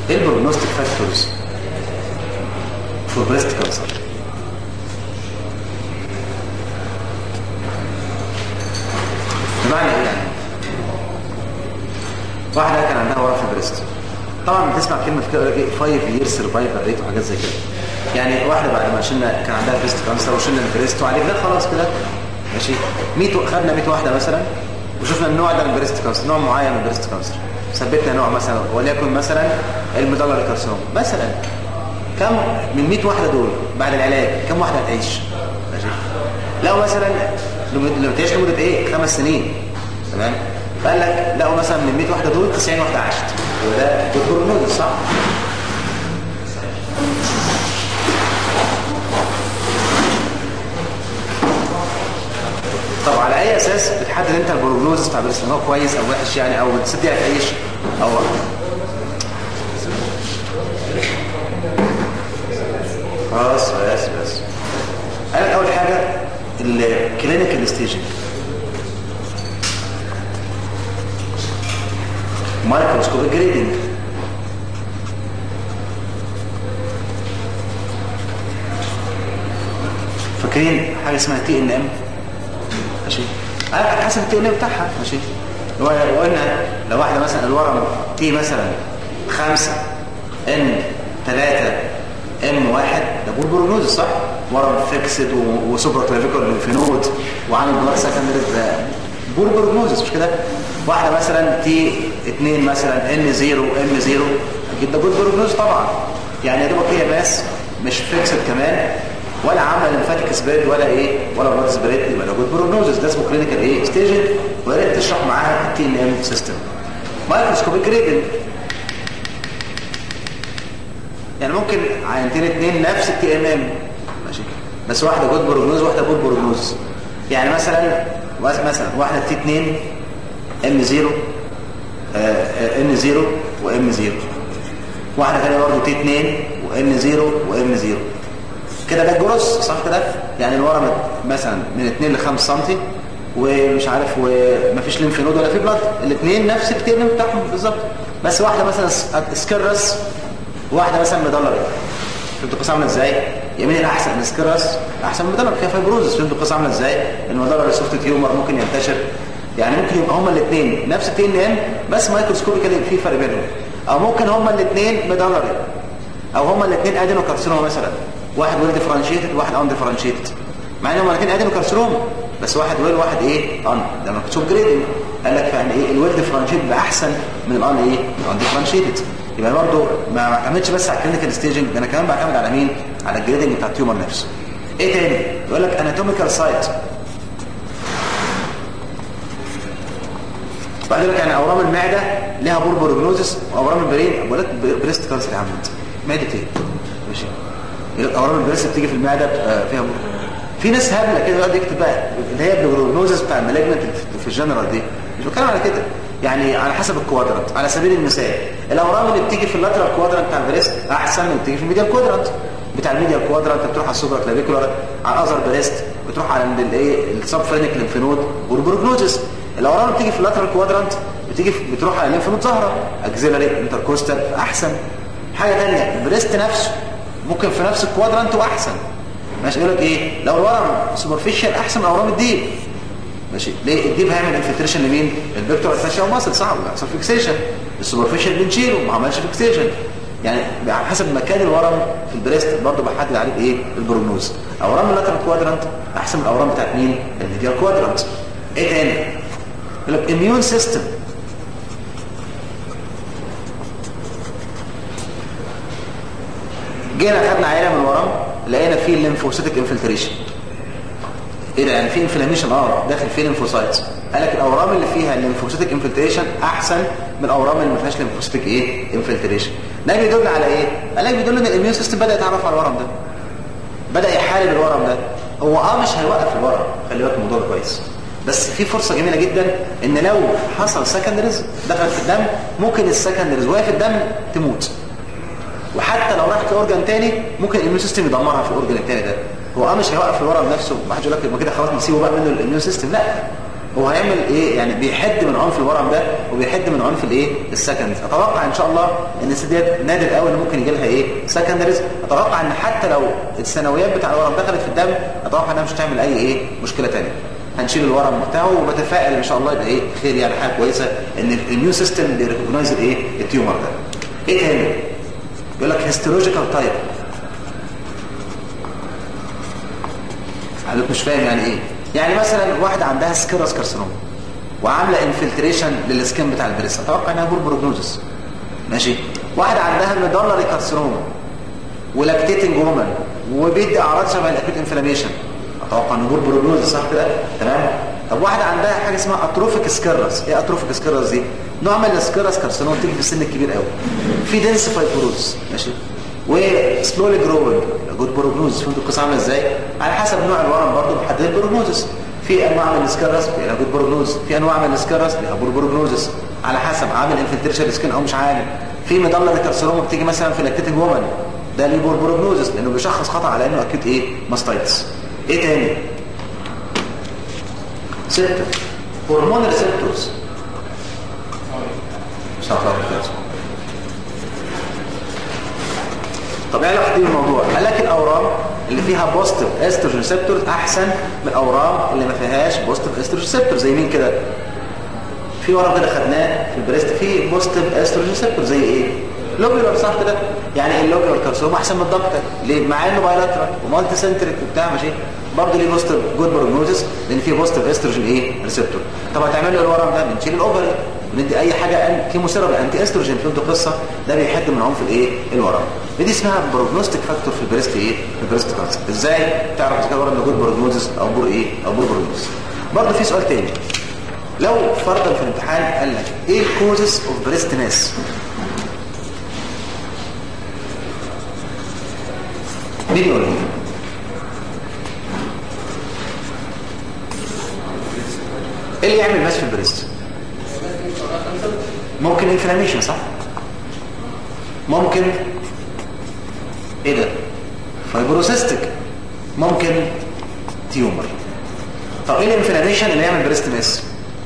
ايه البروجنوستيك فاكتورز فور بريست كانسر بمعنى ايه يعني واحده كان عندها ورم في البريست طبعا بتسمع كلمه في كده يقول لك ايه 5 يير سرفايفل ريت وحاجات زي كده يعني واحده بعد ما شلنا كان عندها بريست كانسر وشلنا البريست وعالجنا خلاص كده ماشي 100 و- خدنا 100 واحده مثلا وشفنا النوع ده من البريست كانسر نوع معين من البريست كانسر ثبتنا نوع مثلا وليكن مثلا الميدالر كارسينوم مثلا كم من 100 واحده دول بعد العلاج كم واحده هتعيش ماشي لو مثلا لما تعيش لمده ايه خمس سنين تمام فقال لك لقوا مثلا من 100 واحده دول 90 واحده عاشت وده دكتور نودل صح طب على اي اساس بتحدد انت البروجنوز بتاع البريست ان هو كويس او وحش يعني او الست دي هتعيش او خلاص بس بس قال اول حاجه الكلينيكال ستيجنج مايكروسكوبيك جريدنج فاكرين حاجه اسمها تي ان ام ماشي على حسب التي ان ام بتاعها ماشي هو وقلنا لو واحده مثلا الورم تي مثلا 5 ان 3 ام 1 ده بول بروجنوز صح ورم فيكسد وسوبر كلافيكول لينفينود وعامل بلاد سكندري بول بروجنوز مش كده واحده مثلا تي 2 مثلا ان 0 ام 0 اكيد ده بول بروجنوز طبعا يعني يا دوبك هي ماس مش فيكسد كمان ولا عمل لمفاتيك سبريد ولا ايه ولا بلاد سبريد يبقى ده جود بروجنوزس ده اسمه كلينيكال ايه ستيجنج ويا ريت تشرح معاها التي ان ام سيستم مايكروسكوبيك جريدنج يعني ممكن عينتين اثنين نفس التي ام ام ماشي بس واحده جود بروجنوز واحده جود بروجنوز يعني مثلا مثلا واحده تي 2 ام 0 ان 0 وام 0 واحده ثانيه برضه تي 2 وان 0 وام 0 كده ده الجروس صح كده يعني الورم مثلا من 2 ل 5 سم ومش عارف ومفيش ليمف نود ولا في بلاد الاثنين نفس التيرم بتاعهم بالظبط بس واحده مثلا سكرس وواحده مثلا مدلري فهمت القصه عامله ازاي يمين الاحسن السكرس احسن من مدلر فيها فايبروزس فهمت القصه عامله ازاي المدلر سوفت تيومر ممكن ينتشر يعني ممكن يبقى هما الاثنين نفس التي ان ام بس مايكروسكوبيكالي في فرق بينهم او ممكن هما الاثنين مدلري او هما الاثنين ادينوكارسينوما مثلا واحد ويل ديفرنشيتد واحد ان ديفرنشيتد مع ان هما الاثنين ادينوكارسينوما بس واحد ويل واحد ايه ان ده مكتوب جريدنج قال لك يعني ايه الويل ديفرنشيتد احسن من الان ايه الان ديفرنشيتد يبقى برضه ما بعتمدش بس على الكلينيكال ستيجنج ده انا كمان بعتمد على مين على الجريدنج بتاع التيومر نفسه ايه تاني يقول لك اناتوميكال سايت بعد ذلك يعني اورام المعده لها بور بروجنوزس واورام البرين بقول لك بريست كانسر يا عم انت معده ايه ماشي اورام البريست بتيجي في المعده فيها بور في ناس هبله كده يقعد يكتب بقى اللي هي البروجنوزس بتاع المالجنت في الجنرال دي مش بتكلم على كده يعني على حسب الكوادرانت على سبيل المثال الاورام اللي بتيجي في اللاترال كوادرانت بتاع البريست احسن من اللي بتيجي في الميديال كوادرانت بتاع الميديال كوادرانت بتروح على السوبر كلافيكولار على الاذر بريست بتروح على الايه السب فرينك ليمفنود والبروجنوزس الاورام اللي بتيجي في اللاترال كوادرانت بتيجي في بتروح على الليمفنود ظاهره اكزيلاري انتركوستال احسن حاجه ثانيه البريست نفسه ممكن في نفس الكوادرانت واحسن ماشي يقول لك ايه لو الورم سوبرفيشال احسن من اورام الديب ماشي ليه الديب هيعمل انفلتريشن لمين الفيكتور اتاشيا وماسل صعب يحصل فيكسيشن السوبرفيشال بنشيله ما عملش فيكسيشن يعني على حسب مكان الورم في البريست برضه بحدد عليه ايه البروجنوز اورام اللاترال كوادرانت احسن من الاورام بتاعت مين الميديال كوادرانت ايه تاني يقول لك اميون سيستم جينا خدنا عينه من الورم لقينا فيه الليمفوسيتك انفلتريشن ايه ده يعني في انفلاميشن اه داخل فيه ليمفوسايتس قال لك الاورام اللي فيها الليمفوسيتك انفلتريشن احسن من الاورام اللي ما فيهاش ليمفوسيتك ايه انفلتريشن ده بيدل على ايه قال لك بيدل ان الاميون سيستم بدا يتعرف على الورم ده بدا يحارب الورم ده هو اه مش هيوقف الورم خلي بالك الموضوع ده كويس بس في فرصه جميله جدا ان لو حصل سكندريز دخلت في الدم ممكن السكندريز وهي في الدم تموت وحتى لو راحت لاورجن تاني ممكن الاميون سيستم يدمرها في الاورجن التاني ده هو اه مش هيوقف الورم نفسه ما حدش يقول لك يبقى كده خلاص نسيبه بقى منه الاميون سيستم لا هو هيعمل ايه يعني بيحد من عنف الورم ده وبيحد من عنف الايه السكندز اتوقع ان شاء الله ان الست ديت نادر قوي ان ممكن يجي لها ايه سكندريز اتوقع ان حتى لو الثانويات بتاع الورم دخلت في الدم اتوقع انها مش هتعمل اي ايه مشكله ثانيه هنشيل الورم بتاعه وبتفائل ان شاء الله يبقى ايه خير يعني حاجه كويسه ان النيو سيستم بيريكوجنايز الايه التيومر ده ايه تاني يقول لك هيستولوجيكال تايب حضرتك مش فاهم يعني ايه يعني مثلا واحده عندها سكيرس كارسينوم وعامله انفلتريشن للسكين بتاع البريس اتوقع انها بور بروجنوزس ماشي واحده عندها ميدالري كارسينوم ولاكتيتنج وومن وبيدي اعراض شبه الاكيوت انفلاميشن اتوقع انه بور بروجنوزس صح كده تمام طب واحده عندها حاجه اسمها اتروفيك سكيرس ايه اتروفيك سكيرس دي نوع من السكيرس كارسينوم تيجي في السن الكبير قوي في دنس فايبروز ماشي وسلولي جروينج جود بروجنوز فهمتوا القصه عامله ازاي على حسب نوع الورم برضه بيحدد البروجنوزس في انواع من السكرس ليها جود بروجنوز في انواع من السكرس ليها بور بروجنوزس على حسب عامل انفلتريشن سكين او مش عامل في مضله كارسينوما بتيجي مثلا في لاكتيتنج وومن ده ليه بور بروجنوزس لانه بيشخص خطا على انه اكيد ايه ماستايتس ايه تاني ستة هرمون ريسبتورز مش هعرف طب ايه علاقه دي بالموضوع قال لك الاورام اللي فيها بوزيتيف استروجين ريسبتورز احسن من الاورام اللي ما فيهاش بوزيتيف استروجين ريسبتور زي مين كده في ورم كده خدناه في البريست فيه بوزيتيف استروجين ريسبتور زي ايه لوبيولار صح كده يعني اللوبيولار كارسوما احسن من الضغط ليه مع انه بايلاترال ومالتي سنتريك وبتاع ماشي برضه ليه بوزيتيف جود بروجنوزس لان فيه بوزيتيف استروجين ايه ريسبتور طب هتعمل له الورم ده بنشيل الاوفري بندي اي حاجه كيموثيرابي انتي استروجين في القصه ده بيحد من عنف الايه الورم دي اسمها بروجنوستيك فاكتور في البريست ايه في البريست كانسر ازاي تعرف اذا كان ورم جود بروجنوزس او بور ايه او بور بروجنوزس برضه في سؤال تاني لو فرضا في الامتحان قال لك ايه الكوزز اوف بريست ماس مين يقول لي ايه اللي يعمل ماس في البريست ممكن انفلاميشن صح ممكن ايه ده فايبروسيستيك ممكن تيومر طب ايه الانفلاميشن اللي يعمل بريست ماس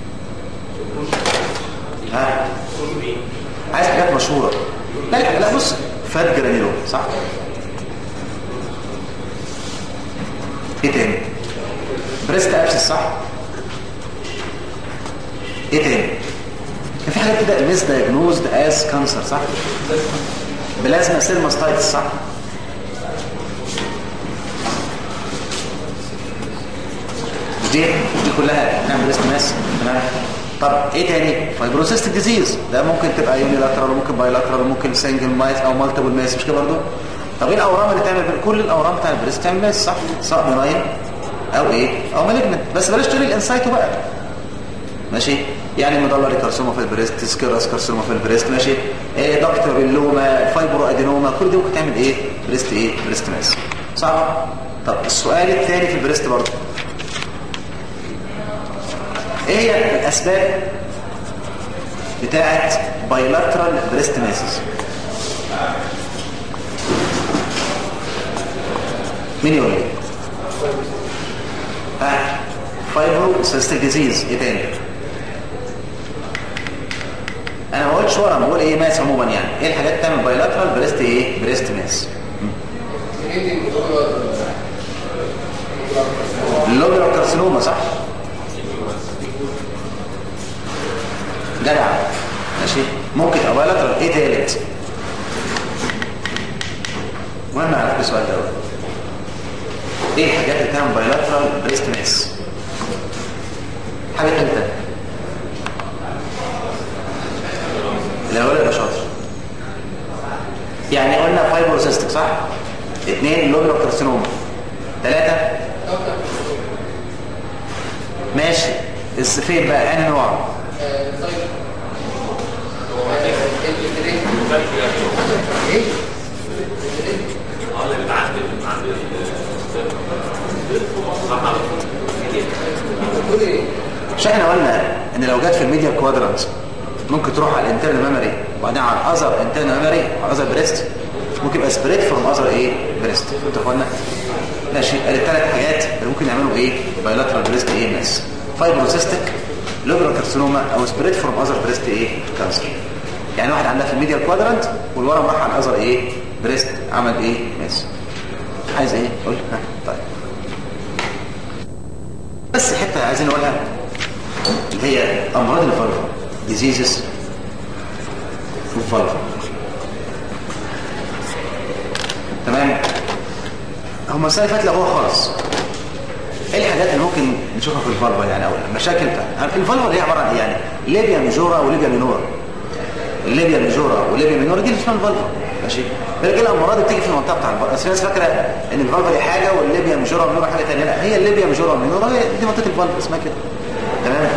ها عايز حاجات مشهوره لا لا لا بص فات جرانيلوم صح ايه تاني بريست ابسس صح ايه تاني كان في حاجات كده ميس دايجنوزد از كانسر صح بلازما سيل ماستايتس صح مش دي مش دي كلها نعمل بريست ماس تمام طب ايه تاني فايبروسيستيك ديزيز ده ممكن تبقى يونيلاترال وممكن بايلاترال وممكن سنجل مايس او مالتيبل ماس مش كده برضه طب ايه الاورام اللي تعمل كل الاورام بتاع البريست تعمل ماس صح سواء بناين او ايه او مالجنت بس بلاش تقول الانسايتو بقى ماشي يعني مدلري كارسوما في البريست سكيراس كارسوما في البريست ماشي ايه دكتور اللوما فايبرو ادينوما كل دي ممكن تعمل ايه بريست ايه بريست ماس صح طب السؤال الثاني في البريست برضه ايه هي الاسباب بتاعه بايلاترال بريست ماسز مين يقول لي ها فايبرو سيستيك ديزيز ايه تاني انا ما قلتش ورم بقول ايه ماس عموما يعني ايه الحاجات تعمل بايلاترال بريست ايه بريست ماس اللوبيولار كارسينوما صح جدع ماشي ممكن ابقى بايلاترال ايه تالت مهم اعرف السؤال ده ايه الحاجات اللي تعمل بايلاترال بريست ماس حاجه ثالثه الاول يبقى شاطر يعني قلنا فايبروسيستيك صح اثنين لوبيولار كارسينوما ثلاثه ماشي بس فين بقى انهي نوع ايه بتقول ايه مش احنا قلنا ان لو جت في الميديا كوادرانت ممكن تروح على الانترنال ميموري وبعدين على الاذر انترنال ميموري على الاذر بريست ممكن يبقى سبريد فروم اذر ايه بريست انتوا اخوانا ماشي ادي الثلاث حاجات اللي ممكن يعملوا ايه بايلاترال بريست ايه ماس فايبروسيستيك لوبرال كارسينوما او سبريد فروم اذر بريست ايه كانسر يعني واحد عندها في الميديال كوادرانت والورم راح على الاذر ايه بريست عمل ايه ماس عايز ايه قول ها طيب بس حته عايزين نقولها اللي هي امراض الفالفا ديزيزز في الفالفا تمام هم السنه اللي فاتت لغوها خالص ايه الحاجات اللي ممكن نشوفها في الفالفا يعني او المشاكل بتاعتها الفالفا اللي هي عباره عن ايه يعني ليبيا ميجورا وليبيا مينورا الليبيا ميجورا وليبيا مينورا دي اللي اسمها الفالفا ماشي لكن الامراض اللي بتيجي في المنطقه بتاع الفالفا بس في ناس فاكره ان الفالفا دي حاجه والليبيا ميجورا ومينورا حاجه ثانيه لا هي الليبيا ميجورا ومينورا هي دي منطقه الفالفا اسمها كده تمام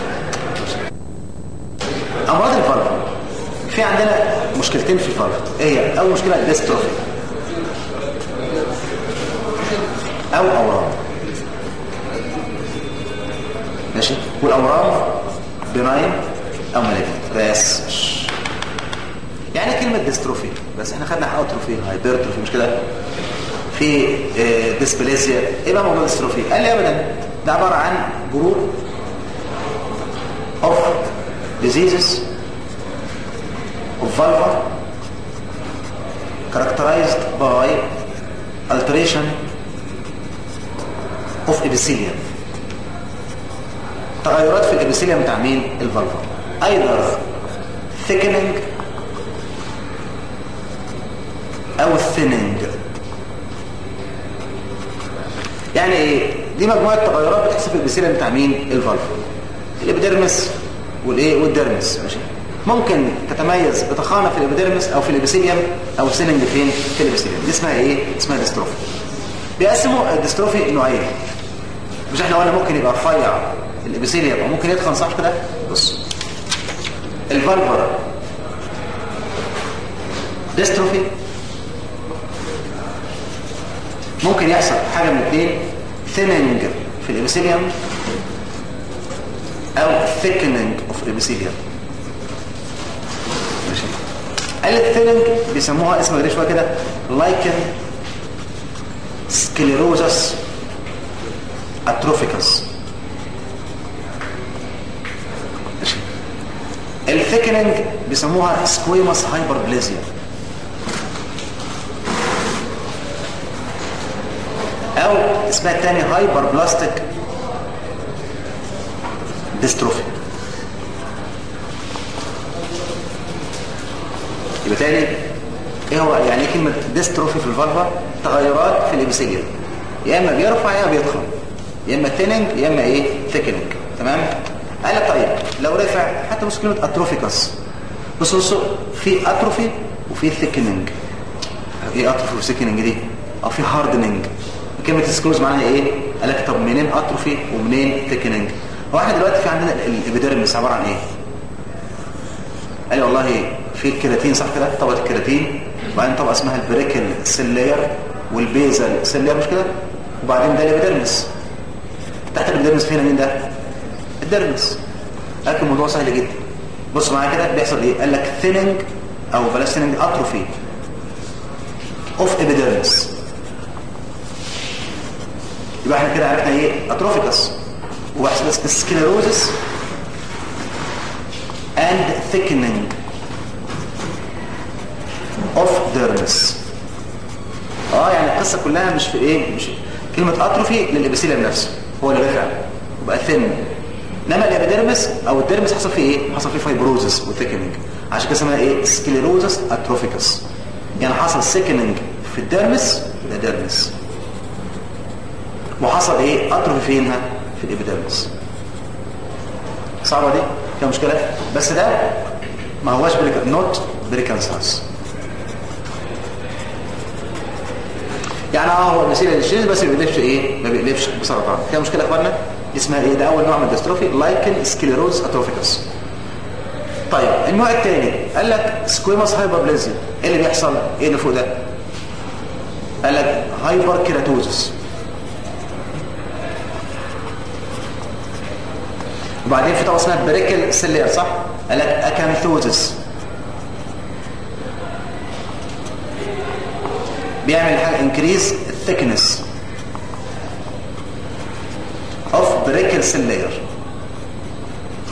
امراض الفالفا في عندنا مشكلتين في الفالفا ايه هي اول مشكله الديستروفي او اورام ماشي والاورام بناين او مالجنت بس يعني كلمه ديستروفي بس احنا خدنا اتروفي هايبرتروفي مش كده في آه، ديسبليسيا ايه بقى موضوع ديستروفي قال لي ابدا ده عباره عن جروب اوف diseases of vulva characterized by alteration of epithelium تغيرات في الابيثيليوم بتاع مين الفالفا either thickening او thinning يعني ايه دي مجموعه تغيرات بتحصل في الابيثيليوم بتاع مين الفالفا الابيديرمس والايه والديرمس ماشي ممكن تتميز بتخانه في الابيديرمس او في الابيثيليوم او سيننج فين في الابيثيليوم دي اسمها ايه اسمها ديستروفي بيقسموا الديستروفي نوعين مش احنا قلنا ممكن يبقى رفيع الابيثيليوم او ممكن يتخن صح كده بص الفالفر ديستروفي ممكن يحصل حاجه من الاثنين ثيننج في الابيثيليوم او thickening of epithelium ماشي قال الثيننج بيسموها اسم غريب شويه كده لايكن سكليروزس اتروفيكس ماشي الثيكننج بيسموها سكويموس هايبربليزيا او اسمها الثاني هايبر بلاستيك ديستروفي يبقى تاني ايه هو يعني ايه كلمه ديستروفي في الفالفا تغيرات في الابيثيليوم يا اما بيرفع يا اما بيضخم يا اما ثيننج يا اما ايه ثيكننج تمام قال لك طيب لو رفع حتى بص كلمه اتروفيكس بص بص في اتروفي وفي ثيكننج ايه اتروفي وثيكننج دي او في هاردننج كلمه سكلوز معناها ايه قال لك طب منين اتروفي ومنين ثيكننج هو احنا دلوقتي في عندنا الابيديرمس عباره عن ايه قال لي والله في الكيراتين صح كده طبقه الكيراتين وبعدين طبقه اسمها البريكل سيلير والبيزل سيلير مش كده وبعدين ده الابيديرمس تحت الابيديرمس فينا مين ده الديرمس قال لك الموضوع سهل جدا بص معايا كده بيحصل ايه قال لك ثيننج او بلاش ثيننج اتروفي اوف ابيديرمس يبقى احنا كده عرفنا ايه اتروفيكس ويحصل سكليروزس and thickening of dermis اه يعني القصه كلها مش في ايه مش كلمه اتروفي للابيثيليوم نفسه هو اللي رفع وبقى ثن انما الابيديرمس او الديرمس حصل فيه ايه حصل فيه فايبروزس وثيكننج عشان كده اسمها ايه سكليروزس اتروفيكس يعني حصل سيكننج في الديرمس الديرمس وحصل ايه اتروفي فينها في الابيديرمس صعبه دي فيها مشكله بس ده ما هواش بريك نوت بريكانساس يعني اه هو وسيله للشيز بس ما بيقلبش ايه ما بيقلبش بسرطان فيها مشكله يا اخوانا اسمها ايه ده اول نوع من الدستروفي لايكن سكليروز اتروفيكس طيب النوع الثاني قال لك سكويموس هايبربليزيا ايه اللي بيحصل ايه اللي فوق ده قال لك هايبر كيراتوزس وبعدين في طبقه اسمها بريكل سيلير صح قال لك اكانثوزس بيعمل حاجه انكريز الثيكنس اوف بريكل سيل لاير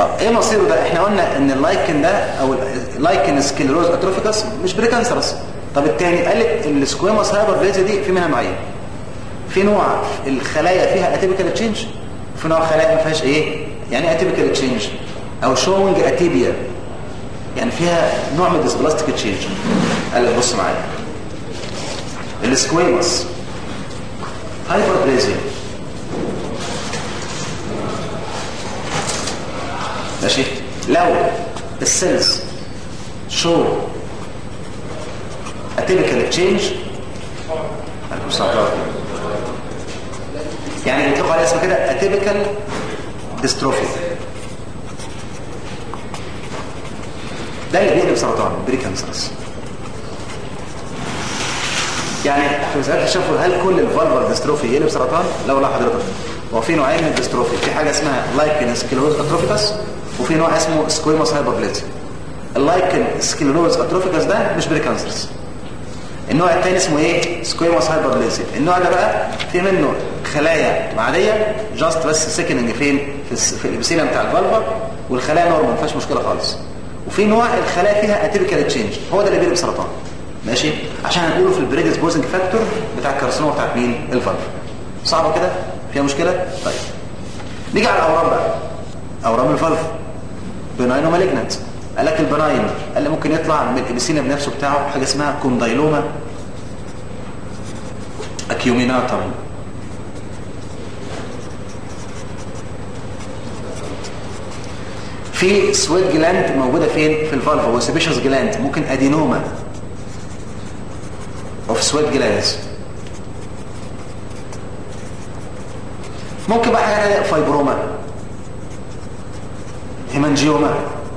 طب ايه مصيره ده احنا قلنا ان اللايكن ده او اللايكن سكليروز اتروفيكاس مش بريكانسرس طب التاني قالت السكويموس هايبربليزيا دي في منها نوعين في نوع الخلايا فيها اتيبيكال تشينج وفي نوع خلايا ما فيهاش ايه يعني اتيبيكال تشينج او شوينج اتيبيا يعني فيها نوع من الديسبلاستيك تشينج قال لك بص معايا السكويموس هايبربليزيا ماشي لو السيلز شو اتيبيكال تشينج يعني بيطلقوا على اسمه كده اتيبيكال ديستروفي ده اللي بيقلب سرطان بريكانسرس يعني في مسألة شافوا هل كل الفالفر ديستروفي يقلب سرطان؟ لا والله حضرتك هو في نوعين من الديستروفي في حاجة اسمها لايكن سكليروز اتروفيكاس وفي نوع اسمه سكويموس هايبربليزيا اللايكن سكليروز اتروفيكاس ده مش بريكانسرس النوع الثاني اسمه ايه سكويموس هايبربليزيا النوع ده بقى في منه خلايا عاديه جاست بس سكننج فين في, الس... في الابسيلم بتاع الفالفا والخلايا نورمال ما فيهاش مشكله خالص وفي نوع الخلايا فيها اتيبيكال تشينج هو ده اللي بيقلب سرطان ماشي عشان هنقوله في البريدسبوزنج فاكتور بتاع الكارسينوما بتاعت مين الفالفا صعبه كده فيها مشكله طيب نيجي على الاورام بقى اورام الفالفا بناين ومالجنت قال لك البناين قال لي ممكن يطلع من الابسيلم نفسه بتاعه حاجه اسمها كوندايلوما اكيوميناتم في سويت جلاند موجوده فين في الفالفا وسيبيشس جلاند ممكن ادينوما اوف سويت جلاندز ممكن بقى حاجه فايبروما هيمانجيوما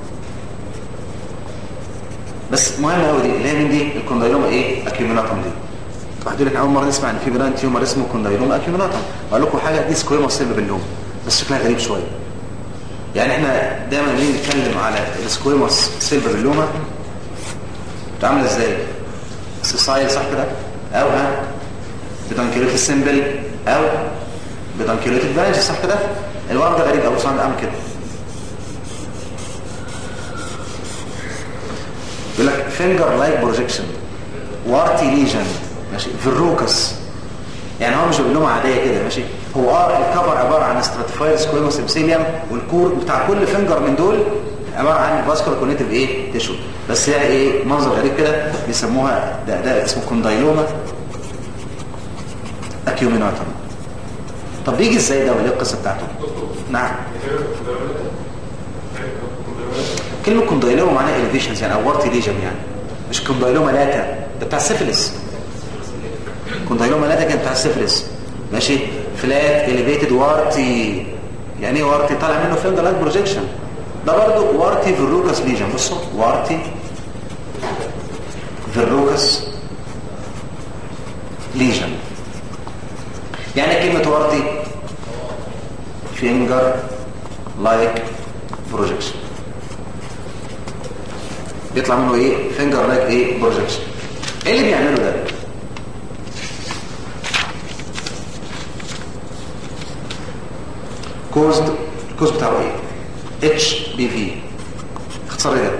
بس مهمه قوي دي اللي هي مين دي الكوندايلوما ايه اكيوميناتم دي واحد يقول لك اول مره نسمع ان في بلان تيومر اسمه كوندايلوما اكيوميناتم اقول لكم حاجه دي سكويما سيلفا باللوم بس شكلها غريب شويه يعني احنا دايما لما نيجي نتكلم على السكويموس سيلفا باللوما بتعمل ازاي سيسايل صح كده او ها بدانكيلوت السمبل او بدانكيلوت البانج صح كده الورم ده غريب قوي صعب اعمل كده يقول لك فينجر لايك بروجيكشن وارتي ليجن ماشي فيروكس يعني هو مش باللومه عاديه كده ماشي هو اه الكفر عباره عن ستراتيفايد سكويموس ابسيليوم والكور بتاع كل فينجر من دول عباره عن فاسكولار كونيتيف ايه تيشو بس هي ايه منظر غريب كده بيسموها ده ده اسمه كوندايلوما اكيوميناتوم طب بيجي ازاي ده وليه القصه بتاعته نعم كلمه كوندايلوما معناها الفيشنز يعني او وارتي ليجن يعني مش كوندايلوما لاتا ده بتاع السيفلس كوندايلوما لاتا كان بتاع السيفلس ماشي فلات اليفيتد وارتي يعني ايه وارتي طالع منه فيلم ده لايك بروجيكشن ده برضه وارتي فيروكس ليجن بصوا وارتي فيروكس ليجن يعني كلمة وارتي فينجر لايك بروجيكشن بيطلع منه ايه فينجر لايك ايه بروجيكشن ايه اللي بيعمله ده كوزد الكوز بتاعه ايه اتش بي في اختصار ايه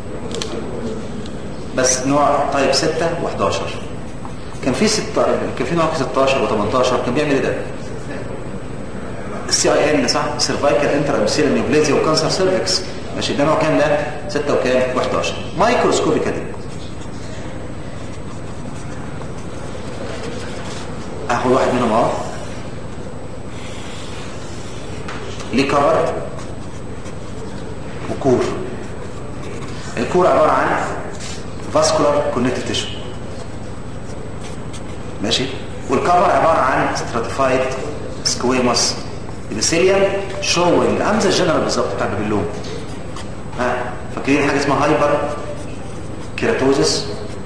بس نوع طيب 6 و11 كان في 6 كان في نوع 16 و18 كان بيعمل ايه ده السي اي ان صح سيرفايكال انتر ابسيلم نيوبليزيا وكانسر سيرفكس ماشي ده نوع كام ده 6 وكام و11 مايكروسكوبيكالي اخد واحد منهم اهو ليه كفر وكور الكور عبارة عن فاسكولار كونكتيف تيشو ماشي والكفر عبارة عن ستراتيفايد سكويموس ابيثيليوم شوينج عامل زي الجنرال بالظبط بتاع البلوم ها فاكرين حاجه اسمها هايبر كيراتوزس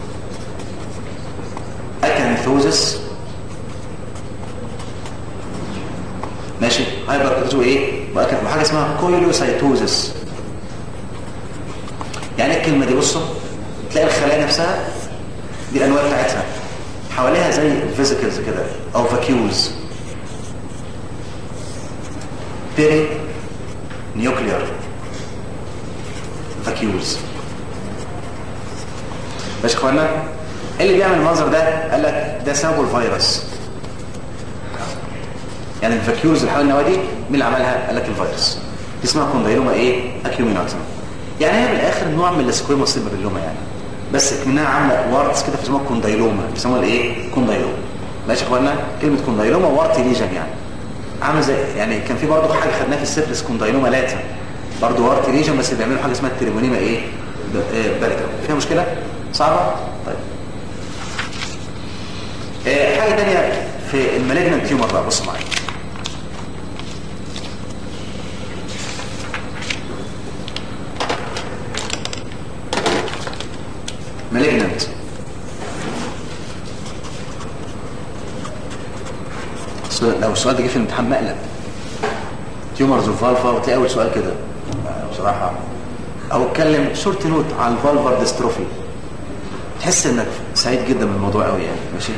اكانثوزس ماشي هايبر كيراتوزس ايه وحاجه اسمها كويلوسايتوزس يعني الكلمه دي بصوا تلاقي الخلايا نفسها دي الانواع بتاعتها حواليها زي فيزيكلز كده او فاكيولز بيري نيوكليار فاكيولز ماشي يا اخوانا ايه اللي بيعمل المنظر ده قال لك ده سببه الفيروس يعني الفاكيولز اللي حوالين النواه دي مين اللي عملها قال لك الفيروس دي اسمها كوندايلوما ايه اكيوميناتوم يعني هي من الاخر نوع من السكويما سيبريلوما يعني بس منها عامله وارتس كده بيسموها كوندايلوما بيسموها الايه كوندايلوما ماشي يا اخوانا كلمه كوندايلوما وارت ليجن يعني عامل زي يعني كان في برضه حاجه خدناها في السيفلس كوندايلوما لاتا برضه وارت ليجن بس بيعملوا حاجه اسمها التريبونيما ايه باركه فيها مشكله صعبه طيب آه حاجه ثانيه في المالجنانت تيومر بقى بصوا معايا مالجنانت لو السؤال ده جه في الامتحان مقلب تيومرز وفالفا وتلاقي اول سؤال كده بصراحه او اتكلم شورت نوت على الفالفر ديستروفي تحس انك سعيد جدا بالموضوع قوي يعني ماشي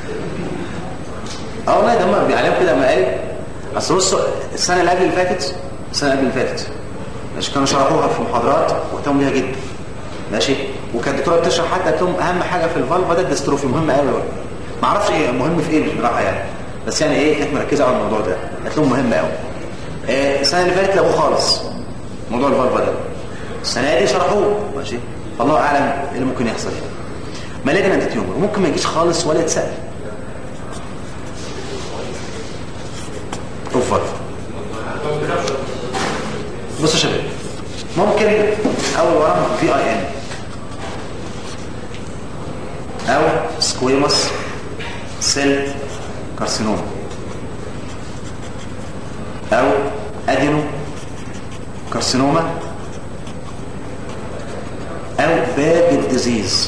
اه والله ده هم بيعلموا كده مقالب اصل بصوا السنه اللي قبل اللي فاتت السنه اللي قبل اللي فاتت ماشي كانوا شرحوها في محاضرات واهتموا بيها جدا ماشي وكانت الدكتوره بتشرح حتى قالت لهم اهم حاجه في الفالفا ده الديستروفي مهم قوي ما اعرفش ايه مهم في ايه بصراحه يعني بس يعني ايه كانت مركزه على الموضوع ده قالت لهم مهم قوي آه السنه اللي فاتت لغوه خالص موضوع الفالفا ده السنه دي شرحوه ماشي الله اعلم ايه اللي ممكن يحصل يعني مالجنانت تيومر ممكن ما يجيش خالص ولا يتسال اوفر بصوا يا شباب ممكن اول ورم في اي ان او سكويموس سيل كارسينوما او ادينو كارسينوما او باجت ديزيز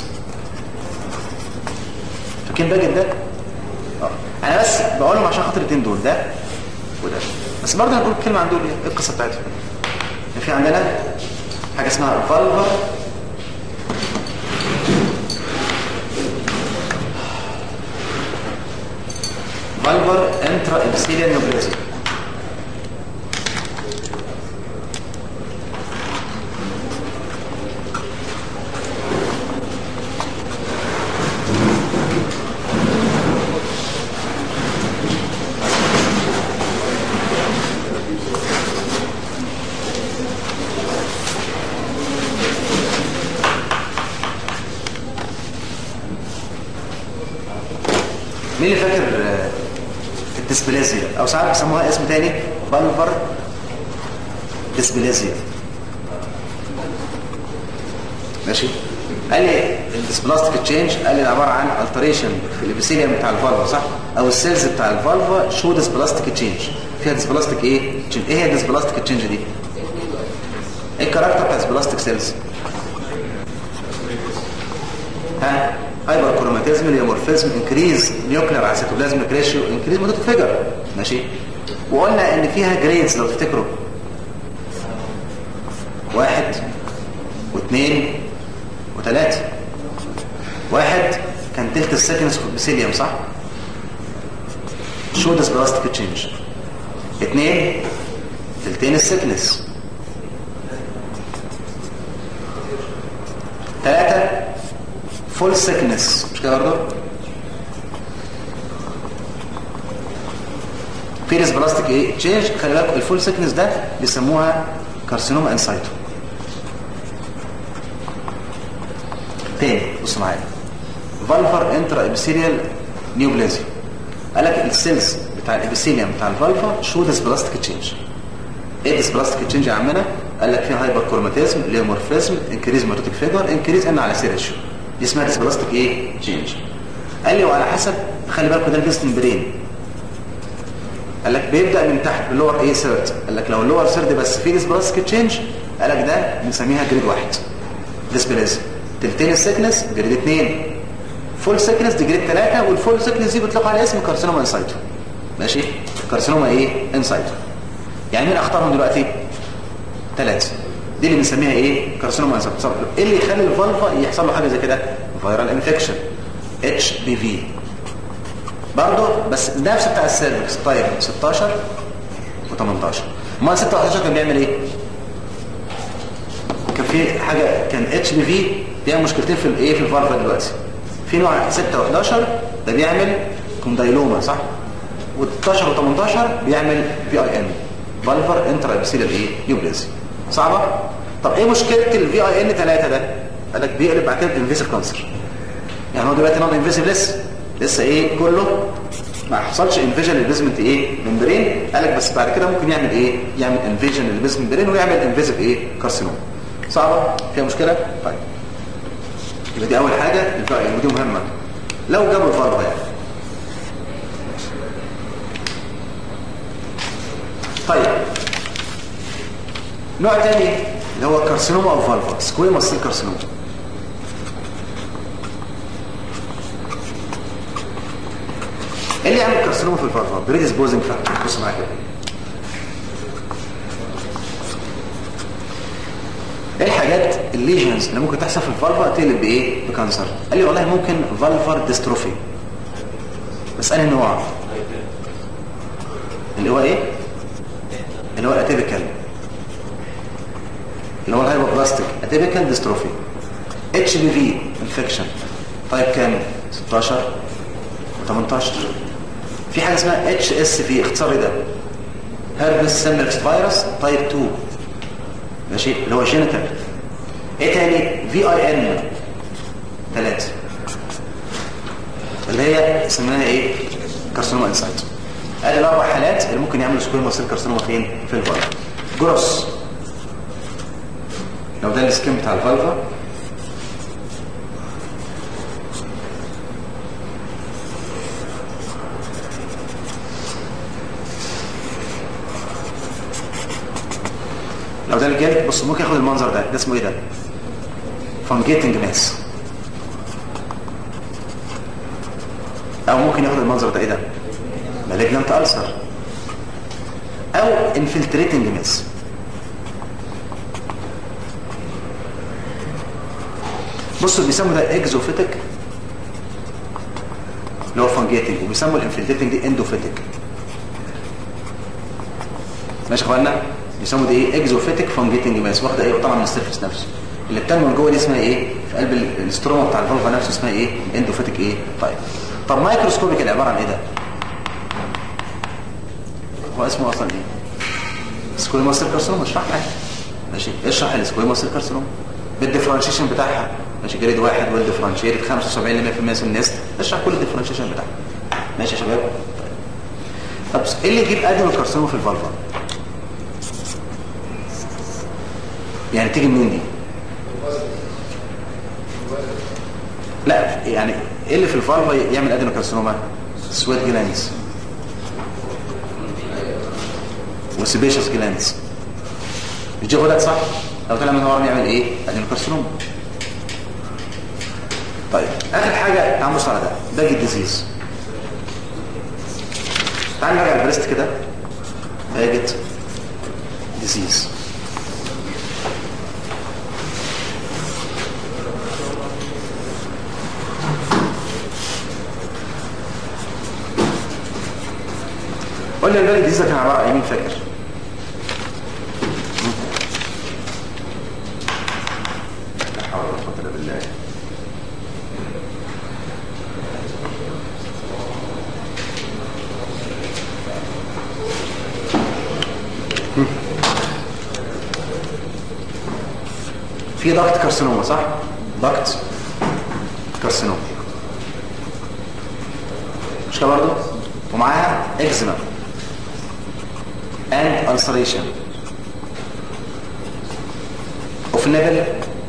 فاكرين باجت ده اه انا بس بقولهم عشان خاطر الاثنين دول ده وده بس برضه هنقول كلمه عن دول ايه القصه بتاعتهم في عندنا حاجه اسمها فالفر فالفر انترا ابسيليا نيوبلازي مين اللي فاكر الديسبلازيا او ساعات بيسموها اسم تاني فالفر ديسبلازيا ماشي قال لي الديسبلاستيك تشينج قال لي عباره عن التريشن في الابيثيليوم بتاع الفالفا صح او السيلز بتاع الفالفا شو ديسبلاستيك تشينج فيها ديسبلاستيك ايه تشينج ايه هي الديسبلاستيك تشينج دي ايه الكاركتر بتاع الديسبلاستيك سيلز ها هايبر كروماتيزم اليومورفيزم انكريز نيوكلير اسيتوبلازميك ريشيو انكريز مودوت فيجر ماشي وقلنا ان فيها جريدز لو تفتكروا واحد واثنين وثلاثة واحد كان تلت السكنس بسيليوم صح شو ديس بلاستيك تشينج اثنين تلتين السكنس ثلاثة فول سيكنس مش كده برضه فيرس بلاستيك ايه تشينج خلي بالك الفول سيكنس ده بيسموها كارسينوما انسايتو تاني بص معايا فالفر انترا ابيثيليال نيوبلازي قال لك السيلز بتاع الابيثيليوم بتاع الفالفا شو ديس بلاستيك تشينج ايه ديس بلاستيك تشينج يا عمنا قال لك فيها هايبر كروماتيزم ليومورفيزم انكريز ماتوتيك فيجر انكريز ان على سيريشيو دي اسمها ديسبلاستيك ايه تشينج قال لي وعلى حسب خلي بالكم ده الفيستن برين قال لك بيبدا من تحت باللور ايه سيرد قال لك لو اللور سيرد بس فيه ديسبلاستيك تشينج قال لك ده بنسميها جريد واحد ديسبلازم تلتين السكنس جريد اثنين فول سكنس دي جريد ثلاثة والفول سكنس دي بيطلق على اسم كارسينوما انسايتو ماشي كارسينوما ايه انسايتو يعني مين اختارهم دلوقتي ثلاثة دي اللي بنسميها ايه كارسينوما انسايتو ايه اللي يخلي الفالفا يحصل له حاجه زي كده فيرال انفكشن اتش بي في برضه بس نفس بتاع السيرفكس طيب 16 و18 ما 16 كان بيعمل ايه كان في في حاجه كان اتش بي في بيعمل مشكلتين في الايه في الفالفا دلوقتي في نوع 6 و11 ده بيعمل كوندايلوما صح و12 و18 بيعمل في اي ان فالفر انترا ابسيلال ايه نيوبليزي صعبه طب ايه مشكله الفي اي ان 3 ده قال لك بيقلب بعد كده انفيسيف كانسر يعني هو دلوقتي نون انفيسيف لسه لسه ايه كله ما حصلش انفيجن للبيزمنت ايه ممبرين قال لك بس بعد كده ممكن يعمل ايه يعمل انفيجن للبيزمنت ممبرين ويعمل انفيسيف ايه كارسينوم صعبه فيها مشكله طيب يبقى دي اول حاجه الفي اي ان ودي مهمه لو جابوا الفالفا يعني طيب نوع تاني اللي هو كارسينوما او فالفا سكويما سيل كارسينوما ايه اللي يعمل كارسينوما في الفالفا بريديسبوزنج فاكتور بص معايا كده ايه الحاجات الليجنز اللي ممكن تحصل في الفالفا تقلب بايه بكانسر قال لي والله ممكن فالفر ديستروفي بس انهي نوع اللي هو ايه اللي هو الاتيبيكال اللي هو الهايبوبلاستيك اتيبيكال ديستروفي اتش بي في انفكشن طيب كام 16 و18 في حاجه اسمها اتش اس في اختصار ايه ده هيربس سيمبلكس فيروس تايب 2 ماشي اللي هو جينيتال ايه تاني في اي ان 3 اللي هي اسمها ايه كارسينوما انسايت ادي الاربع حالات اللي ممكن يعملوا سكويما سيل كارسينوما فين في الفالفا جروس لو ده السكيم بتاع الفالفا لو ده الجلد بص ممكن ياخد المنظر ده ده اسمه ايه ده فانجيتنج ماس او ممكن ياخد المنظر ده ايه ده مالجنانت ألسر او انفلتريتنج ماس بصوا بيسموا ده اكزوفيتك اللي هو فانجيتنج وبيسموا الانفلتريتنج دي اندوفيتك ماشي يا اخوانا بيسموا دي ايه اكزوفيتك فانجيتنج ماس واخده ايه طبعا من السيرفس نفسه اللي بتنمو من جوه دي اسمها ايه في قلب الاستروما بتاع الفالفا نفسه اسمها ايه اندوفيتك ايه طيب طب مايكروسكوبيك اللي عباره عن ايه ده هو اسمه اصلا ايه سكويما سيل كارسينوما اشرح لك ماشي اشرح السكويما سيل كارسينوما بالديفرنشيشن بتاعها ماشي جريد واحد والديفرنشيتد 75 ل 100% من الناس اشرح كل الديفرنشيشن بتاعها ماشي يا شباب طب ايه اللي يجيب ادم الكارسينوما في الفالفا يعني تيجي منين دي لا يعني ايه اللي في الفالفا يعمل ادم الكارسينوما سويت جلاندز وسيبيشس جلاندز مش دي غدد صح لو طلع من ورم يعمل ايه ادم الكارسينوما طيب اخر حاجه تعال نبص على ده باجي الديزيز تعال نرجع البريست كده باجت ديزيز قول لي الباقي ديزيز كان عباره عن مين فاكر لا حول ولا قوه الا بالله في ضغط كارسينوما صح ضغط كارسينوما مش كده برضه ومعاها اكزيما and ulceration of nipple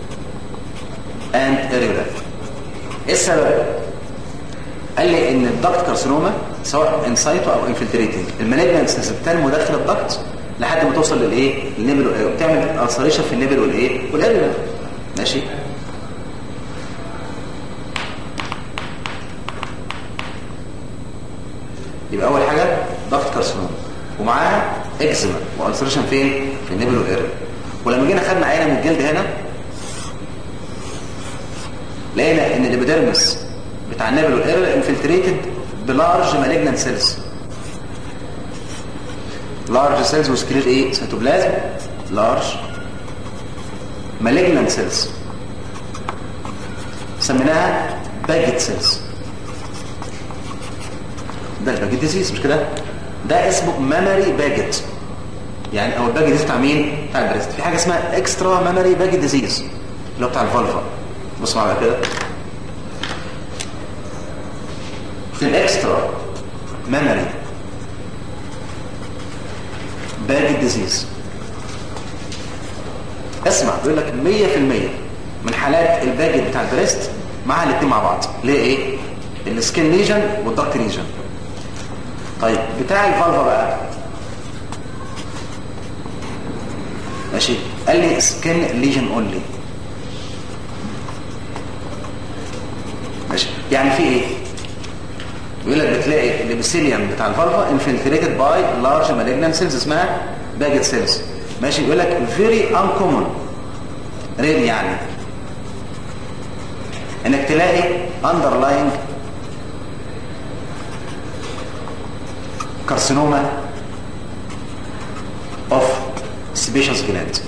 and areola ايه السبب قال لي ان الضغط كارسينوما سواء انسايتو او انفلتريتنج المالجنس بتنمو داخل الضغط لحد ما توصل للايه للنبل وبتعمل السريشن في النبل والايه والاريولا ماشي يبقى اول حاجه ضغط كارسينوما ومعاها اكزيما والسريشن فين في النبل والاريولا ولما جينا خدنا عينه من الجلد هنا لقينا ان الابيديرمس بتاع النبل والاريولا انفلتريتد بلارج مالجنانت سيلز لارج سيلز وسكلير ايه سيتوبلازم لارج malignant cells سميناها باجت سيلز ده الباجت ديزيز مش كده ده اسمه مامري باجت يعني او الباجت ديزيز بتاع مين بتاع البريست في حاجه اسمها اكسترا مامري باجت ديزيز اللي هو بتاع الفالفا بص معايا كده في الاكسترا مامري باجت ديزيز اسمع بيقول لك 100% من حالات الباجت بتاع البريست مع الاثنين مع بعض ليه ايه السكين ليجن والدكت ليجن طيب بتاع الفالفا بقى ماشي قال لي سكين ليجن اونلي ماشي يعني في ايه بيقول لك بتلاقي الابيثيليوم بتاع الفالفا انفلتريتد باي لارج مالجنان سيلز اسمها باجت سيلز ماشي يقول لك فيري انكومون رير يعني انك تلاقي underlying carcinoma of sebaceous gland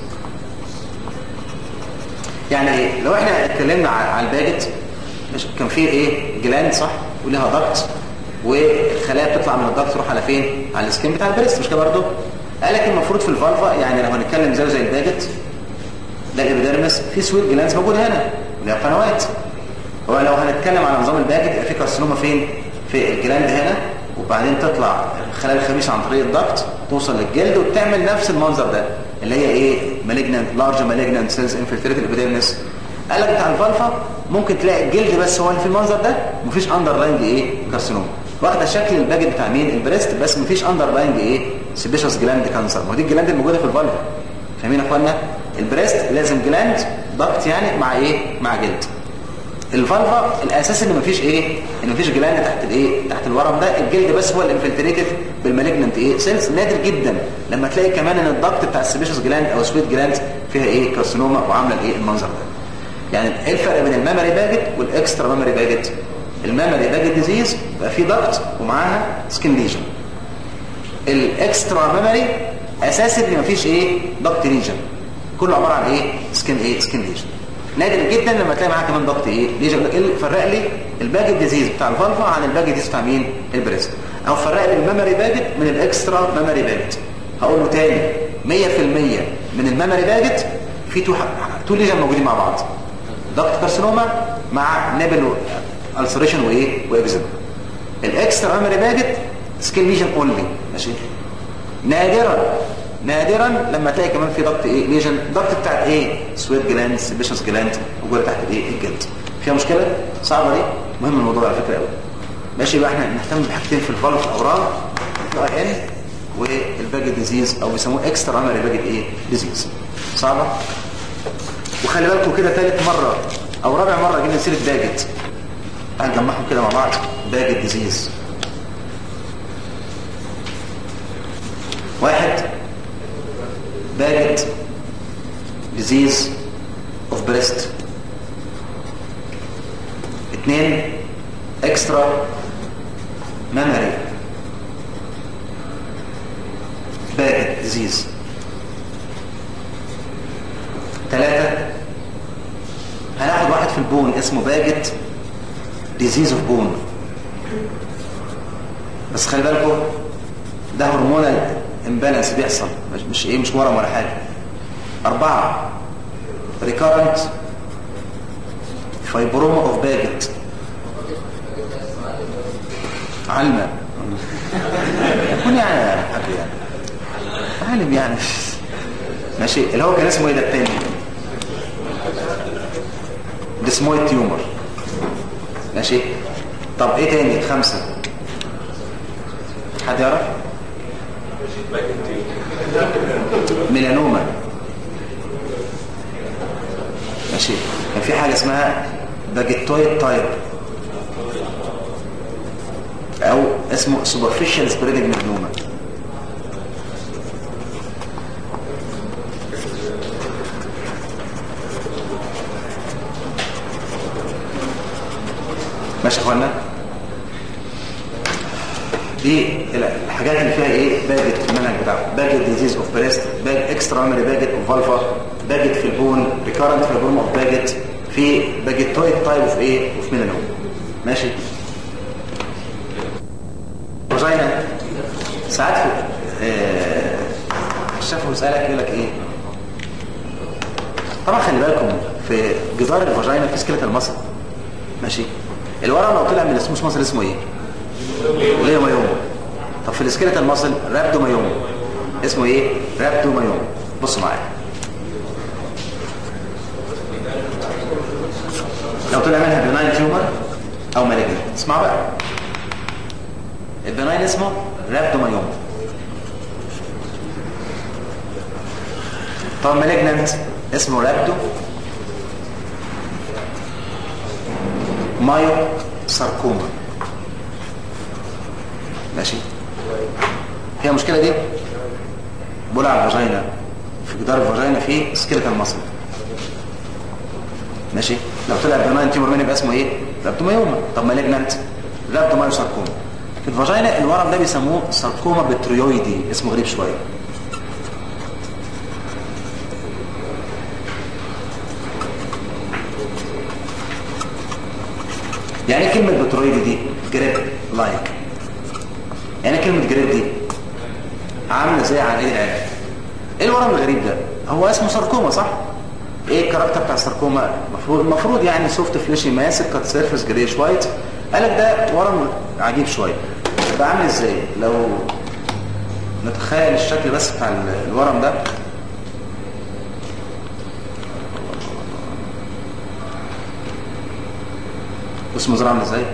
يعني ايه لو احنا اتكلمنا على الباجت كان في ايه جلاند صح وليها ضغط والخلايا بتطلع من الضغط تروح على فين على السكين بتاع البريست مش كده برضه قال لك المفروض في الفالفا يعني لو هنتكلم زي زي الباجت ده الابيديرمس في سويت جلاندز موجوده هنا اللي هي قنوات ولو هنتكلم على نظام الباجت يبقى في كارسينوما فين في الجلاند هنا وبعدين تطلع خلايا الخبيث عن طريق الضغط توصل للجلد وتعمل نفس المنظر ده اللي هي ايه مالجنانت لارج مالجنانت سيلز انفلتريتد ابيديرمس قال لك بتاع الفالفا ممكن تلاقي الجلد بس هو اللي في المنظر ده مفيش اندرلاينج ايه كارسينوما واخده شكل الباجت بتاع مين البريست بس مفيش اندرلاينج ايه سيبيشوس جلاند كانسر ما دي الجلاند الموجوده في الفالفا فاهمين يا اخوانا البريست لازم جلاند ضغط يعني مع ايه مع جلد الفالفا الاساس ان مفيش ايه ان مفيش جلاند تحت الايه تحت الورم ده الجلد بس هو الانفلتريتد بالمالجننت ايه سيلز نادر جدا لما تلاقي كمان ان الضغط بتاع السبيشوس جلاند او سويت جلاند فيها ايه كارسينوما وعامله الايه المنظر ده يعني ايه الفرق بين المامري باجت والاكسترا مامري باجت المامري باجت ديزيز بقى فيه ضغط ومعاها سكين ليجن الاكسترا مامري اساسا ان مفيش ايه ضغط ليجن كله عباره عن ايه سكين ايه سكين ليجن نادر جدا لما تلاقي معاه كمان ضغط ايه ليجن فرق لي الباجت ديزيز بتاع الفالفا عن الباجت ديزيز بتاع مين البريست او فرق لي المامري باجت من الاكسترا مامري باجت هقول له تاني 100% من المامري باجت في تو تو ليجن موجودين مع بعض ضغط كارسينوما مع نيبل السريشن وايه واكزيما الاكسترا مامري باجت سكين ليجن اونلي ماشي نادرا نادرا لما تلاقي كمان في ضغط ايه ليجن ضغط بتاع ايه سويت جلاند سيبيشنس جلاند موجوده تحت الايه الجلد فيها مشكله صعبه دي مهم الموضوع على فكره قوي ماشي يبقى احنا نهتم بحاجتين في الفالف الاورام الاي ان والباجت ديزيز او بيسموه اكسترا مامري باجت ايه ديزيز صعبه وخلي بالكم كده ثالث مره او رابع مره جينا سيره باجت هنجمعهم كده مع بعض باجت ديزيز واحد باجت ديزيز اوف بريست اثنين اكسترا ميموري باجت ديزيز ثلاثة هناخد واحد في البون اسمه باجت ديزيز اوف بون بس خلي بالكم ده هرمونال امبالانس بيحصل مش, مش ايه مش ورم ولا حاجه أربعة ريكارنت فايبروما اوف باجت علمة يكون يعني حاجة يعني عالم يعني ماشي اللي هو كان اسمه ايه ده التاني ديسمويد تيومر ماشي طب ايه تاني خمسة حد يعرف ميلانوما ماشي كان في حاجة اسمها باجيتويد تايب او اسمه superficial spreading melanoma ماشي يا اخوانا دي الحاجات اللي فيها ايه باجت المنهج بتاعه باجت ديزيز اوف بريست باج اكسترا ميموري باجت اوف فالفا باجت في البون ريكارنت في البون اوف باجت في باجيتويد تايب اوف ايه اوف ميلانوم ماشي فاجينا ساعات في آه، الشافه يسالك يقول لك ايه طبعا خلي بالكم في جدار الفاجينا في سكيلتال مصل ماشي الورم لو طلع من السموث مصل اسمه ايه ليه مايوم طب في السكيلتال مصل رابدو مايوم اسمه ايه رابدو مايوم بصوا معايا لو طلع منها بناين تيومر او مالجنت اسمع بقى البناين اسمه رابدومايوم طب مالجنت اسمه رابدو مايو ساركوما ماشي هي المشكلة دي بقول على الفاجينا في جدار الفاجينا فيه سكيلتال ماسل ماشي لو طلع بناين تيومر مين يبقى اسمه ايه رابدومايوما طب مالجنت رابدومايو ساركوما في الفاجينا الورم ده بيسموه ساركوما بتريويدي اسمه غريب شويه يعني كلمة بترويدي دي جريب لايك يعني كلمة جريب دي عاملة زي عن ايه العين ايه الورم الغريب ده هو اسمه ساركوما صح ايه الكاركتر بتاع الساركوما المفروض المفروض يعني سوفت فليشي ماسك كات سيرفيس جريش وايت قالك ده ورم عجيب شويه يبقى عامل ازاي لو نتخيل الشكل بس بتاع الورم ده بص مزرعه عامل ازاي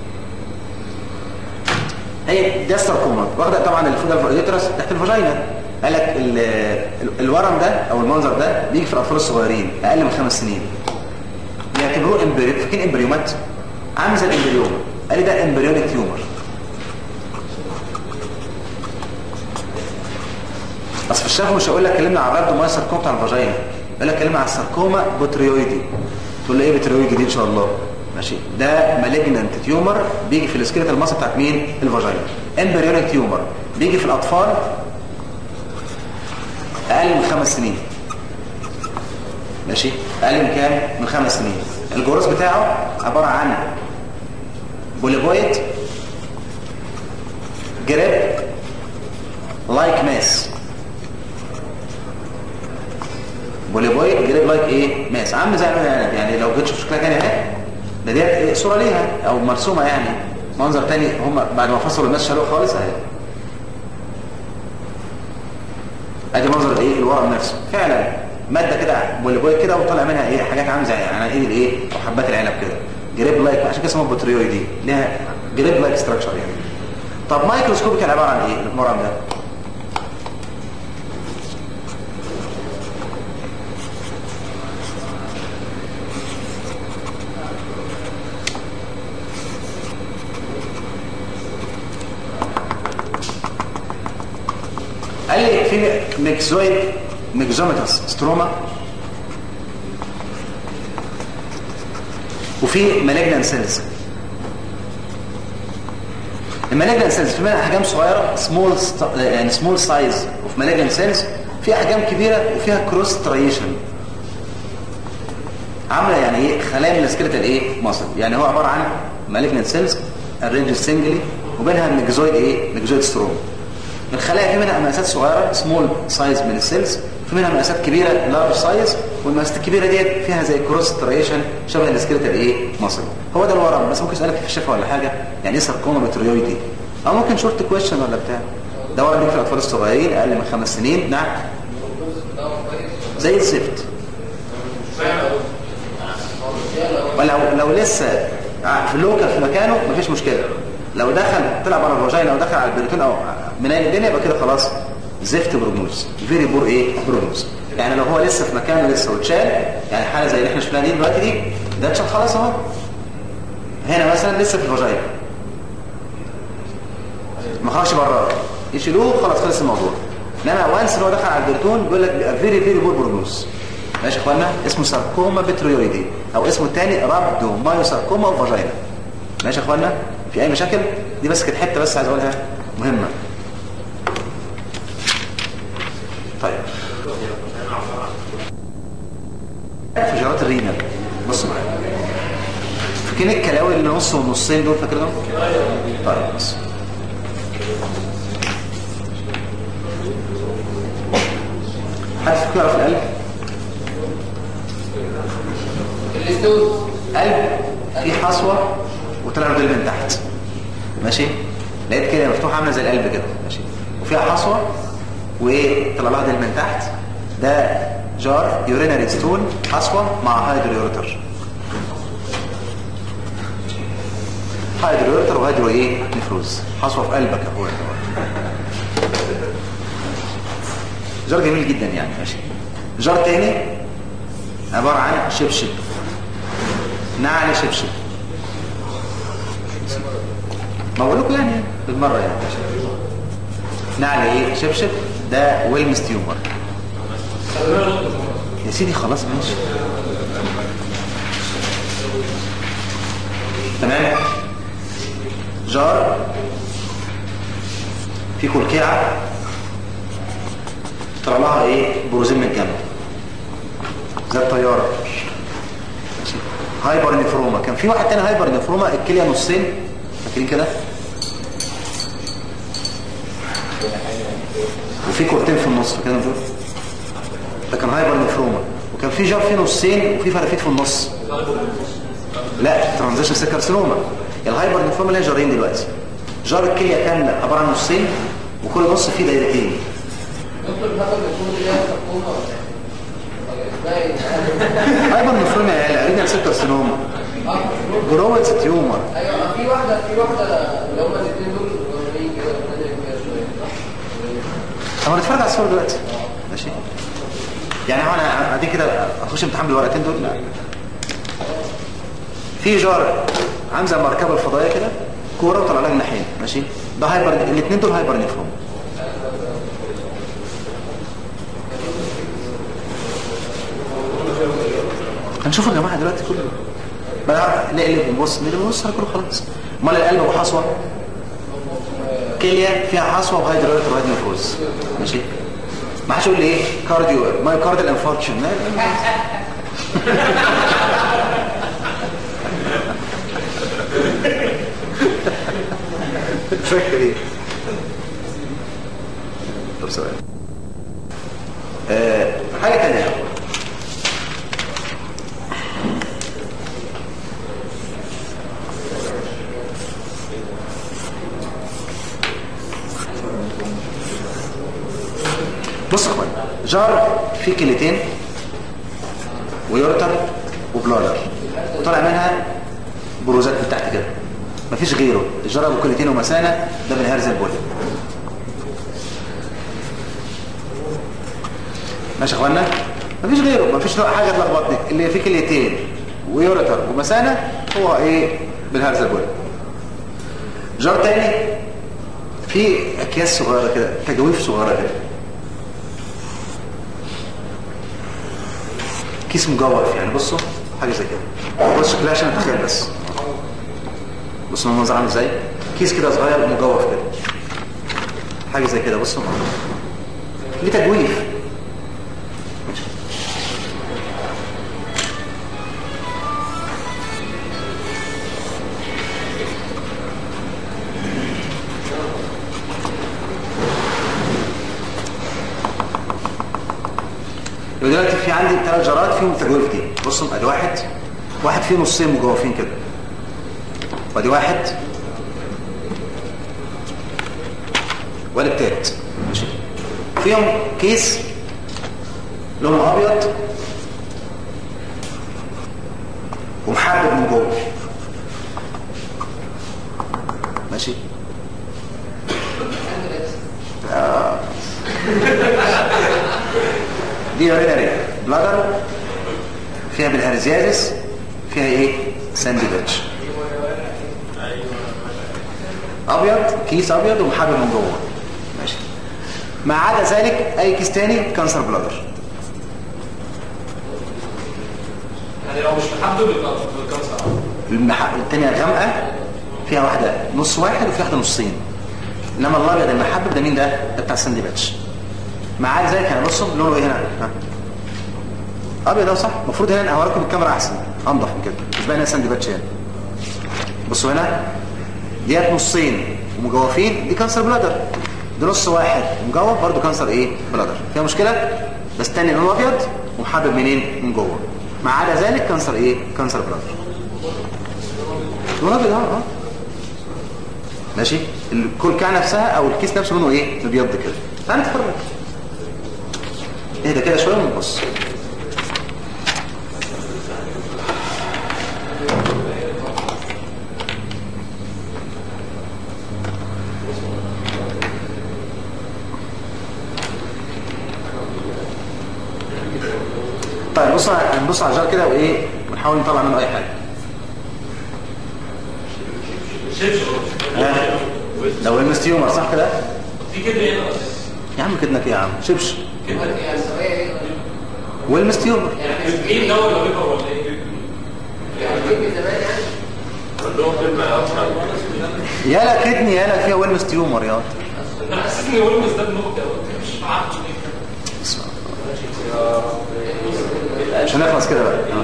هي ده الساركوما واخده طبعا الفودا اليوترس تحت الفاجينا قال لك الورم ده او المنظر ده بيجي في الاطفال الصغيرين اقل من خمس سنين بيعتبروه امبريو فاكرين امبريومات عامل زي الامبريوم قال لي ده امبريونيك تيومر اصل في الشرح مش هقول لك كلمنا عن الرد وما ساركوما بتاع الفاجينا يقول لك كلمه عن الساركوما بوتريويدي تقول له ايه بوتريويدي دي ان شاء الله ماشي ده مالجننت تيومر بيجي في السكيلتال ماسل بتاعت مين الفاجينا امبريونيك تيومر بيجي في الاطفال اقل من خمس سنين ماشي اقل من كام من خمس سنين الجروس بتاعه عباره عن بوليبويد جريب لايك ماس بوليبويد جريب لايك ايه ماس عامل زي العنب يعني لو جيت تشوف شكلها كان اهي ده ديت إيه صوره ليها او مرسومه يعني منظر تاني هم بعد ما فصلوا الماس شالوه خالص اهي ادي منظر الايه الورم نفسه فعلا ماده كده بوليبويد كده وطالع منها ايه حاجات عامله زي يعني ايد الايه او حبات العنب كده جريب لايك عشان كده اسمها بوتريويدي ليها جريب لايك ستراكشر يعني طب مايكروسكوب كان عباره عن ايه المرم ده قال لي في ميكزويد ميكزوميتاس ستروما وفي مالجنان سيلز المالجنان سيلز في منها احجام صغيره سمول يعني سمول سايز اوف مالجنان سيلز في احجام كبيره وفيها كروس تريشن عامله يعني ايه خلايا من السكيلتال ايه مصل يعني هو عباره عن مالجنان سيلز ارينج سنجلي وبينها ميكزويد ايه ميكزويد ستروما الخلايا في منها مقاسات صغيره سمول سايز من السيلز في منها مقاسات كبيره لارج سايز والمقاسات الكبيره ديت فيها زي كروس تريشن شبه السكيلتال ايه مصل هو ده الورم بس ممكن اسالك في الشفه ولا حاجه يعني ايه ساركوما بتريويدي او ممكن شورت كويشن ولا بتاع ده ورم بيجي في الاطفال الصغيرين اقل من خمس سنين نعم زي الزفت ولو لو لسه في اللوكال في مكانه مفيش مشكله لو دخل طلع بره الفاجينا او دخل على البريتون او من اي الدنيا يبقى كده خلاص زفت بروجنوز فيري بور ايه بروجنوز يعني لو هو لسه في مكانه لسه واتشال يعني حاله زي اللي احنا شفناها دي دلوقتي دي ده اتشال خلاص اهو هنا مثلا لسه في الفاجينا ما خرجش بره يشيلوه خلاص خلص الموضوع انما وانس ان هو دخل على البريتون بيقول لك بيبقى فيري فيري بور بروجنوز ماشي يا اخوانا اسمه ساركوما بتريويدي او اسمه الثاني رابدو مايو ساركوما فاجينا ماشي يا اخوانا في اي مشاكل دي بس كانت حته بس عايز اقولها مهمه طيب في جرات الرينال بص معايا فاكرين الكلاوي اللي نص ونصين دول فاكرهم طيب بص حد فيكم يعرف القلب الاستوز قلب فيه حصوه وطلع له ديل من تحت ماشي لقيت كده مفتوحه عامله زي القلب كده ماشي وفيها حصوه وايه طلع لها ديل من تحت ده جار يورينري ستون حصوه مع هايدرويورتر هايدرويورتر وهايدرو ايه نفروز حصوه في قلبك يا اخويا جار جميل جدا يعني ماشي جار تاني عباره عن شبشب نعل شبشب ما بقول لكم يعني بالمره يعني نعل ايه شبشب ده ويلمس تيومر يا سيدي خلاص ماشي تمام جار في كلكعه طلع لها ايه بروزين من الجنب زي الطياره ماشي. هايبر نفروما كان في واحد تاني هايبر نفروما الكليه نصين فاكرين كده وفي كورتين في النص كده دول ده كان هايبر نفروما وكان في جار فيه نصين وفي فرافيت في النص لا ترانزيشن سيل كارسينوما الهايبر نفروما ليها جارين دلوقتي جار الكليه كان عباره عن نصين وكل نص فيه دايرتين دكتور الهبل بيكون اللي هي سرطومه اسمها ايه؟ هايبر نفروما يا عيال رينال سيل كارسينوما اه جروث تيومر ايوه في واحده في واحده اللي هما الاثنين دول قريبين كده بتنزل فيها شويه صح؟ طب هنتفرج على الصور دلوقتي ماشي يعني هو انا بعد كده اخش امتحان بالورقتين دول لا في جار عامل زي المركبه الفضائيه كده كوره وطلع لها جناحين ماشي ده هايبر الاثنين دول هايبر نيفروم هنشوف يا جماعه دلوقتي كله بقى نقلب ونبص نقلب ونبص على كله خلاص امال القلب ابو حصوه كليه فيها حصوه وهيدرويت وهيد نفوز ماشي ما حدش يقول لي ايه كارديو مايوكاردال انفاركشن فاكر ايه طب سؤال آه حاجه ثانيه بص يا اخوان جار فيه كليتين ويورتر وبلادر وطلع منها بروزات من تحت كده مفيش غيره الجار ابو كليتين ومثانه ده من هرز البول ماشي يا اخوانا مفيش غيره مفيش حاجه تلخبطني اللي فيه كليتين ويورتر ومثانه هو ايه بالهرز البول جار تاني في اكياس صغيره كده تجويف صغيره كده كيس مجوف يعني بصوا حاجه زي كده بص شكلها عشان اتخيل بس بصوا المنظر عامل ازاي كيس كده صغير مجوف كده حاجه زي كده بصوا ليه تجويف يبقى دلوقتي في عندي ثلاث جرات فيهم التجويف دي بصوا ادي واحد واحد فيه نصين مجوفين كده وادي واحد وادي التالت ماشي فيهم كيس لونه ابيض ومحدد من جوه ماشي دي يورينري بلادر فيها بالهرزيازس فيها ايه ساندي بيتش ابيض كيس ابيض ومحبب من جوه ماشي ما عدا ذلك اي كيس تاني كانسر بلادر يعني لو مش محدد يبقى بالكانسر المح... التانية غامقة فيها واحدة نص واحد وفي واحدة نصين انما الابيض المحبب ده مين ده؟ ده بتاع الساندي باتش ما عدا ذلك يعني بصوا لونه ايه هنا ها. ابيض ده صح المفروض هنا هوريكم الكاميرا احسن انضف من كده مش باين ساند باتش هنا بصوا هنا ديت نصين ومجوفين دي كانسر بلادر ده نص واحد مجوف برضو كانسر ايه بلادر فيها مشكله بس تاني لونه ابيض ومحبب منين من جوه ما عدا ذلك كانسر ايه كانسر بلادر لونه ابيض اه اه ماشي الكلكعه نفسها او الكيس نفسه لونه ايه ابيض كده تعال نتفرج اهدى كده شويه ونبص طيب بص هنبص على الجار كده وايه ونحاول نطلع منه اي حاجه شبشب ها؟ لو المستيومر صح كده في كده هنا يا عم كدنك ايه يا عم شبش يعني سواء ايه والمستيومر يعني ايه ده ولا بيبر ولا ايه؟ يعني من زمان يعني عندهم كلمة اصلا يالا كدني يالا فيها والمستيومر يا انا حاسس ان ويلمس ده بنقطة مش عارف اسمع. مش هنخلص كده بقى آه.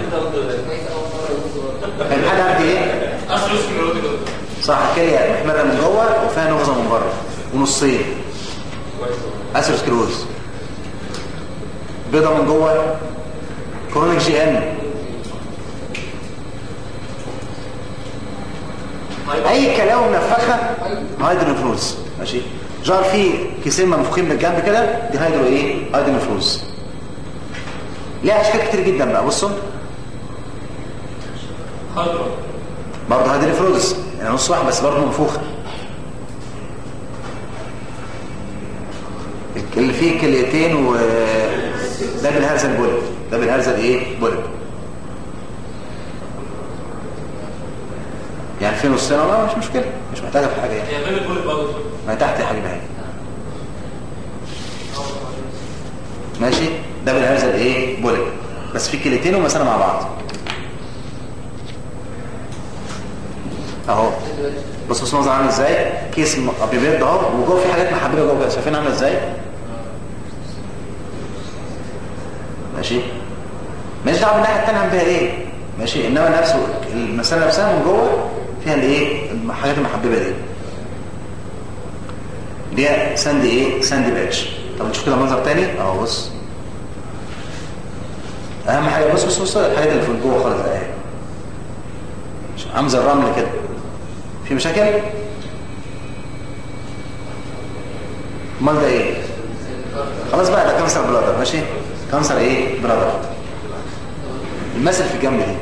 كان حد عندي ايه اصل اسمه الواد ده صح الكليه محمره من جوه وفيها نغزه من بره ونصين اسيروسكلوز بيضه من جوه كرونيك جي ان اي كلاوي منفخه هايدرونفلوز ماشي جار فيه كيسين منفوخين بالجنب كده دي هايدرو ايه هايدرونفلوز ليها اشكال كتير جدا بقى بصوا خضرا برضه هايدرونفلوز يعني نص واحد بس برضه منفوخه اللي فيه كليتين و ده بالهرزه البولب ده بالهرزه الايه بولب يعني في نص سنه مش مشكله مش محتاجه في حاجه يعني هي غير البوليت برضه ما هي تحت يا حبيبي اهي ماشي ده بالهرزه الايه بولب بس في كليتين ومثلا مع بعض اهو بص بص المنظر عامل ازاي كيس م- ابيض اهو وجوه في حاجات محببه جوه كده شايفين عامله ازاي ماشي ماليش دعوه بالناحيه الثانيه عم بيها ايه ماشي انما نفسه المساله نفسها من جوه فيها الايه الحاجات المحببه دي دي ساند ايه ساند باتش طب نشوف كده منظر تاني اهو بص اهم حاجه بص بص بص الحاجات اللي في جوه خالص ده اهي عامل زي الرمل كده في مشاكل امال ده ايه خلاص بقى ده كانسر بلادر ماشي كانسر ايه بلادر المثل في الجنب دي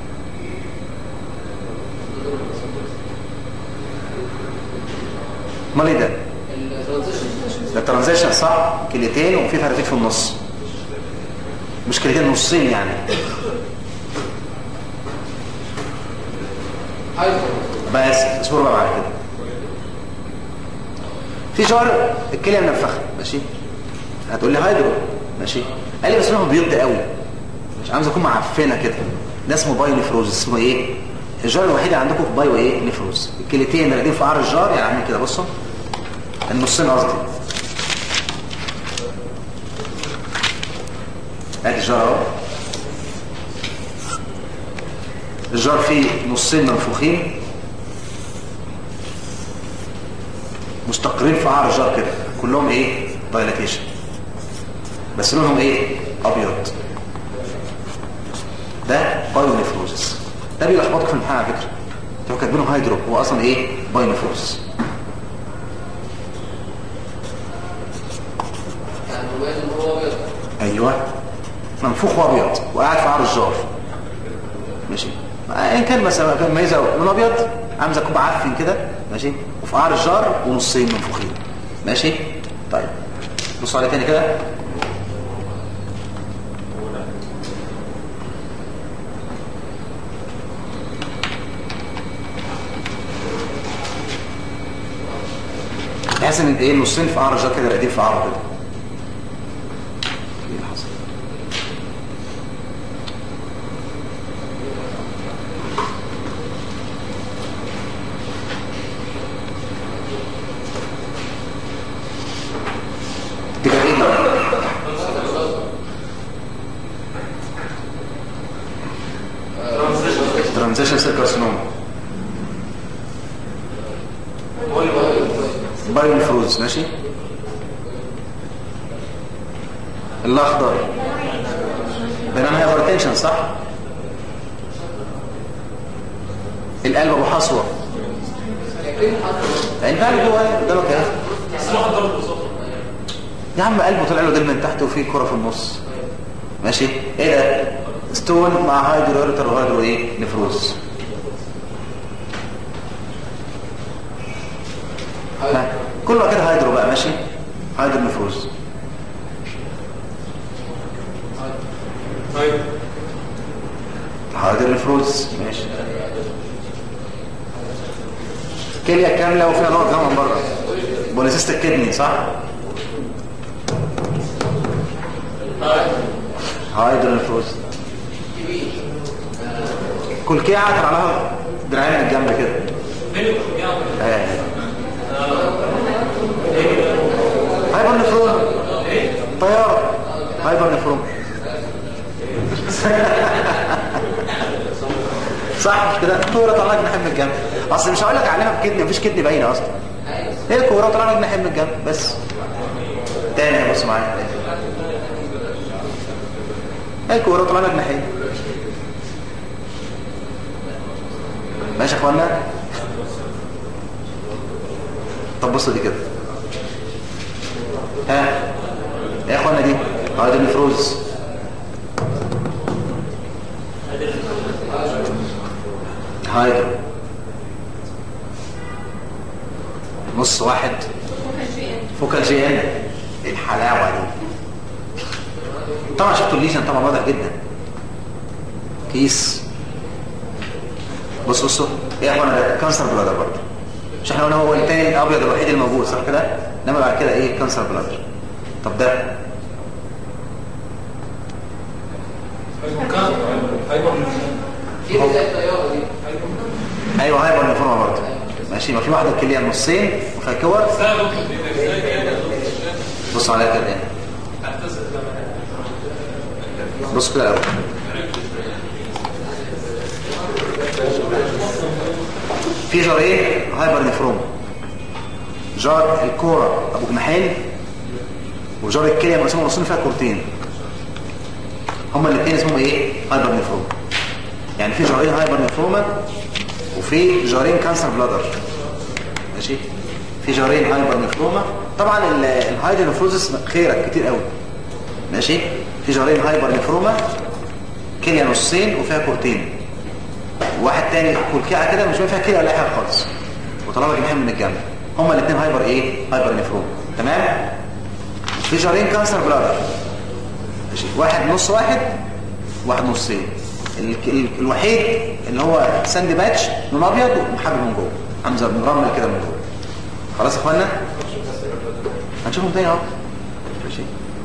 امال ايه ده الترانزيشن ده ترانزيشن صح كليتين وفي فراتيت في النص مش كليتين نصين يعني هايدرو بس اصبروا بقى معايا كده في جار الكليه منفخه ماشي هتقول لي هايدرو ماشي قال لي بس لونه بيض قوي مش عاوز اكون معفنه كده ده اسمه بايو نيفروز اسمه ايه الجار الوحيد اللي عندكم في بايو ايه نيفروز الكليتين راقدين في قعر الجار يعني عاملين كده بصوا النصين قصدي ادي الجار اهو الجار فيه نصين منفوخين مستقرين في قعر الجار كده كلهم ايه دايلاتيشن بس لونهم ايه ابيض ده بايونيفروزس ده بيلخبطك في الامتحان على فكره انتوا كاتبينه هايدرو هو اصلا ايه بايونيفروزس يعني مميز ان هو ابيض ايوه منفوخ وابيض وقاعد في قعر الجار ماشي ان كان مثلا كان ميزه لون ابيض عامل زي كوب عفن كده ماشي وفي قعر الجار ونصين منفوخين ماشي طيب بصوا عليه تاني كده تحس ان ايه النصين في قعر الجار كده راقدين في قعره كده ايه اللي حصل دي كانت ايه دي؟ ترانزيشن سيل كارسينوما بايونفروز ماشي الاخضر بينما هايبرتنشن صح القلب ابو حصوه يعني فعلا جوه قدامك اهي بس واحد ضرب بالظبط يا عم قلبه طلع له دل من تحت وفيه كرة في النص ماشي ايه ده ستون مع هايدرو اوريتر وهايدرو ايه نفروز ها، كله كده هايدرو بقى ماشي هايدرو نفروز طيب هايدرو نفروز ماشي كلية كاملة وفيها نوع كمان من بره بوليسيستيك كدني صح هايدرو نفروز كلكيعة كان عليها دراعين من الجنب كده فين الكلية؟ آه. هايبر نفرون طيارة هايبر نفرون صح مش كده كورة طلعت جناحين من الجنب اصل مش هقول لك عليها بكدني مفيش كدني باينه اصلا هي كورة طلعت جناحين من الجنب بس تاني بص معايا هي كورة طلعت جناحين ماشي يا اخوانا طب بص دي كده ها ايه يا اخوانا دي اه دي النفروز هايدرو نص واحد فوكال جي ان الحلاوه دي طبعا شفتوا الليجن طبعا واضح جدا كيس بص بصوا ايه يا اخوانا ده كانسر بلادر برضه مش احنا قلنا هو التاني الابيض الوحيد الموجود صح كده انما بعد كده ايه كانسر بلادر طب ده كان هايبر دي زي الطيارة دي ايوه هايبر نفورما برضه ماشي ما في واحده الكليه نصين وفيها كور ازاي دكتور دي ازاي كده بص عليها كده يعني. تعتذر بص كده الاول في جارين هايبر نفروما جار الكوره ابو جناحين وجار الكليه مقسومه نصين فيها كورتين هما الاثنين اسمهم ايه هايبر نفروما يعني في جارين هايبر نفروما وفي جارين كانسر بلادر ماشي في جارين هايبر نفروما طبعا ال- الهايدر نفروزس خيرك كتير قوي ماشي في جارين هايبر نفروما كليه نصين وفيها كورتين واحد تاني كلكعه كده مش فيها كليه ولا أي حاجه خالص وطلعوا جناحين من الجنب هما الاثنين هايبر ايه هايبر نفروما تمام في جارين كانسر بلادر ماشي واحد نص واحد واحد نصين ال- ال- الوحيد اللي هو ساند باتش لون ابيض ومحبب من جوه حمزه مرمل كده من جوه خلاص يا اخوانا هنشوفهم تاني اهو ماشي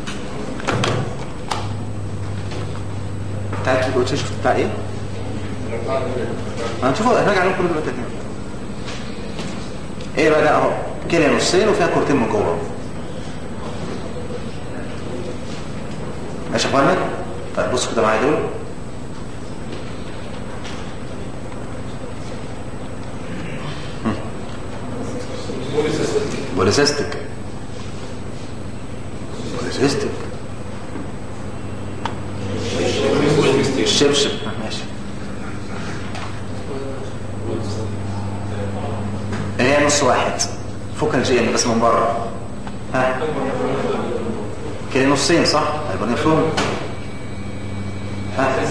بتاع الكوتش شفت بتاع ايه هنشوفه هنرجع عليهم كل دلوقتي تاني ايه بقى ده اهو كليه نصين وفيها كورتين من جوه ماشي يا اخوانا طيب بصوا كده معايا دول بوليسيستيك بوليسيستيك الشبشب ماشي هي نص واحد فوكال جي ان بس من بره ها كده نصين صح هيبقى نفهم ها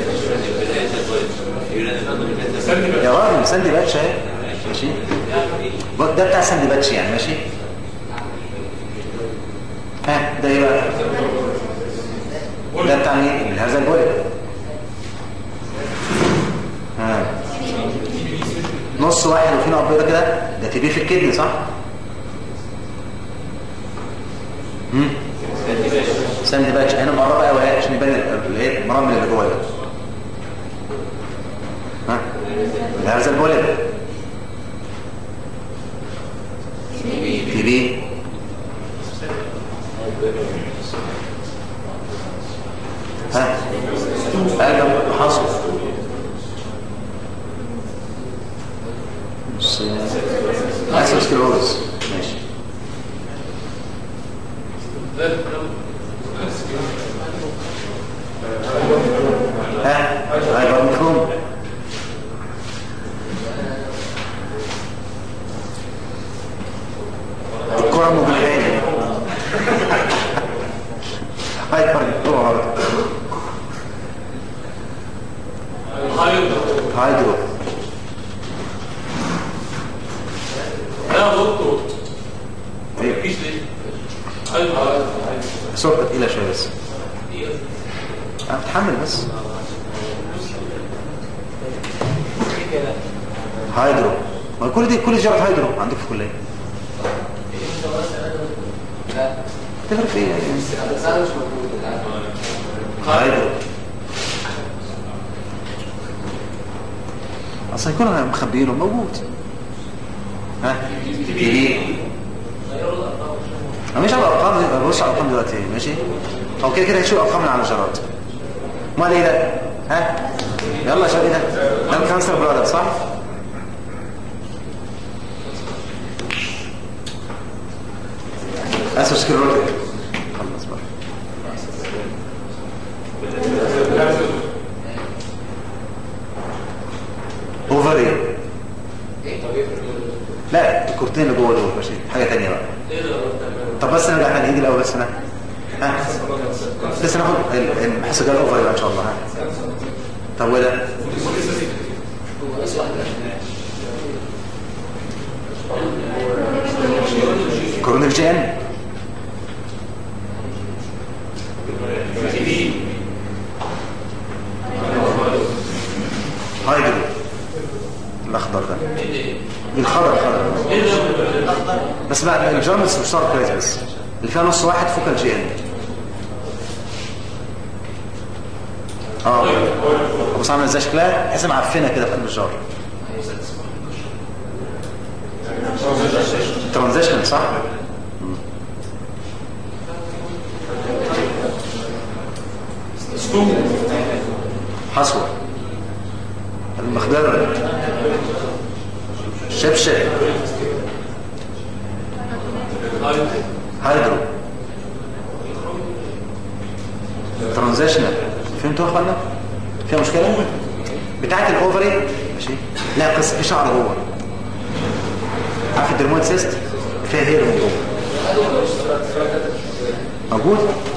يا راجل ساندي باتش اهي ماشي ده بتاع ساندي باتش يعني ماشي ها ده ايه بقى ده بتاع مين هذا البولي ها نص واحد وفي نقط بيضه كده ده تبيه في الكدني صح امم ساندي باتش هنا مقربه قوي اهي عشان يبان الايه المرمل اللي جوه ده ها ده هذا البولي تي بي ها قلب حصل اسوسكلوز ماشي ها هايبر ميكروم الكرة مجلحية هايبر ميكروم غلط. هايدرو هايدرو لا دكتور ما إيه؟ تجيش ليه؟ هايدرو سرعة تقيلة شوية بس أنا بتحمل بس هايدرو ما كل دي كل جرعة هايدرو عندك في الكلية تفرق في ايه يعني؟ بس انا مش موجود الآن. هايدرو اصلا يكونوا مخبيينه موجود ها تبي انا مش على الارقام بص على الارقام دلوقتي ماشي هو كده كده هتشوف ارقام من على الجرات امال ايه ده ها يلا يا شباب ايه ده ده كانسر برادر صح اسوسكلروتيك خلص بقى اوفري لا الكورتين اللي جوه دول ماشي حاجه ثانيه بقى طب بس نرجع تاني ايدي الاول بس انا ها لسه ناخد ال- الحصه الجايه الاوفري بقى ان شاء الله ها طب وده هو اسوأ ده. كورونيك جان هايدرو الاخضر ده الخضر الخضر بس بقى الجرمس مش صار كويس بس اللي فيها نص واحد فوق الجي ان اه بص عامله ازاي شكلها تحس معفنه كده في قلب الجار ترانزيشن صح سكوب حصوة المخدرة شبشب هايدرو هايدرو ترانزيشنال فهمتوا يا اخوانا فيها مشكلة بتاعت الاوفري ماشي لا قصة في شعر جوه عارف الدرمويد سيست فيها هير من جوه موجود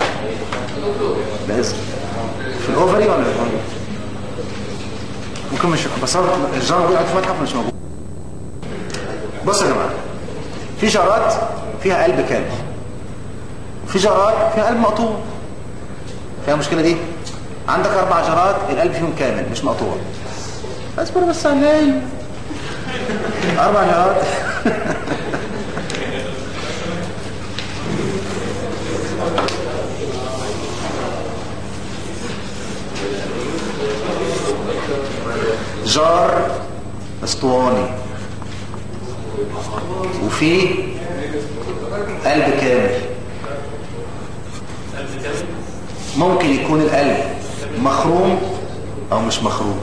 لا اسم في الاوفري ولا في الأوفري؟ ممكن مش بس هو الجار وقعت في متحف مش موجود بصوا يا جماعه في جارات فيها قلب كامل وفي جارات فيها قلب مقطوع فيها المشكله دي عندك اربع جارات القلب فيهم كامل مش مقطوع اصبر بس علي اربع جارات جار اسطواني وفيه قلب كامل ممكن يكون القلب مخروم او مش مخروم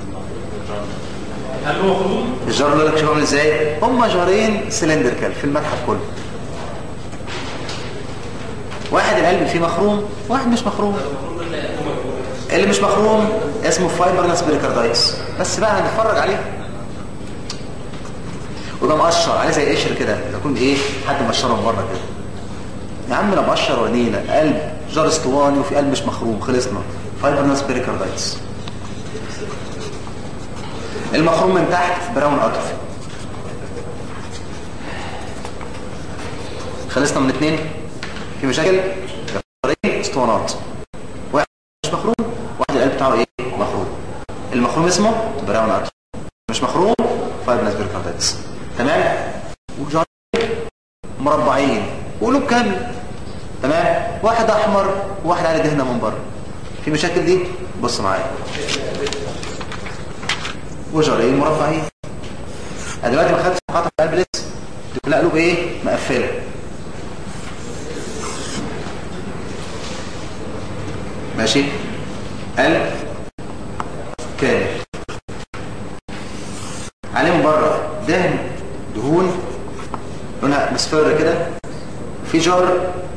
هل هو خروج؟ الجار اللي لك شباب ازاي هم جارين سلندركال في المتحف كله واحد القلب فيه مخروم واحد مش مخروم اللي مش مخروم اسمه فايبرنس بريكاردايتس بس بقى هنتفرج عليه وده مقشر عليه زي قشر كده يكون ايه حد مقشره من بره كده يا عم انا مقشر ونيله قلب جار اسطواني وفي قلب مش مخروم خلصنا فايبرنس بريكاردايتس المخروم من تحت براون اتروفي خلصنا من اتنين في مشاكل جارين اسطوانات واحد مش مخروم واحد القلب بتاعه ايه مخروم المخروم اسمه براون اتروفي مش مخروم فايبرنس بريكاردايتس تمام وجارين مربعين وقلوب كامل تمام واحد احمر وواحد عليه دهنه من بره في مشاكل دي بص معايا وجارين مربعين انا دلوقتي ما خدتش محطه في قلب لسه دي كلها قلوب ايه مقفله ماشي قلب كامل عليه من بره دهن دهون مصفر كده في جار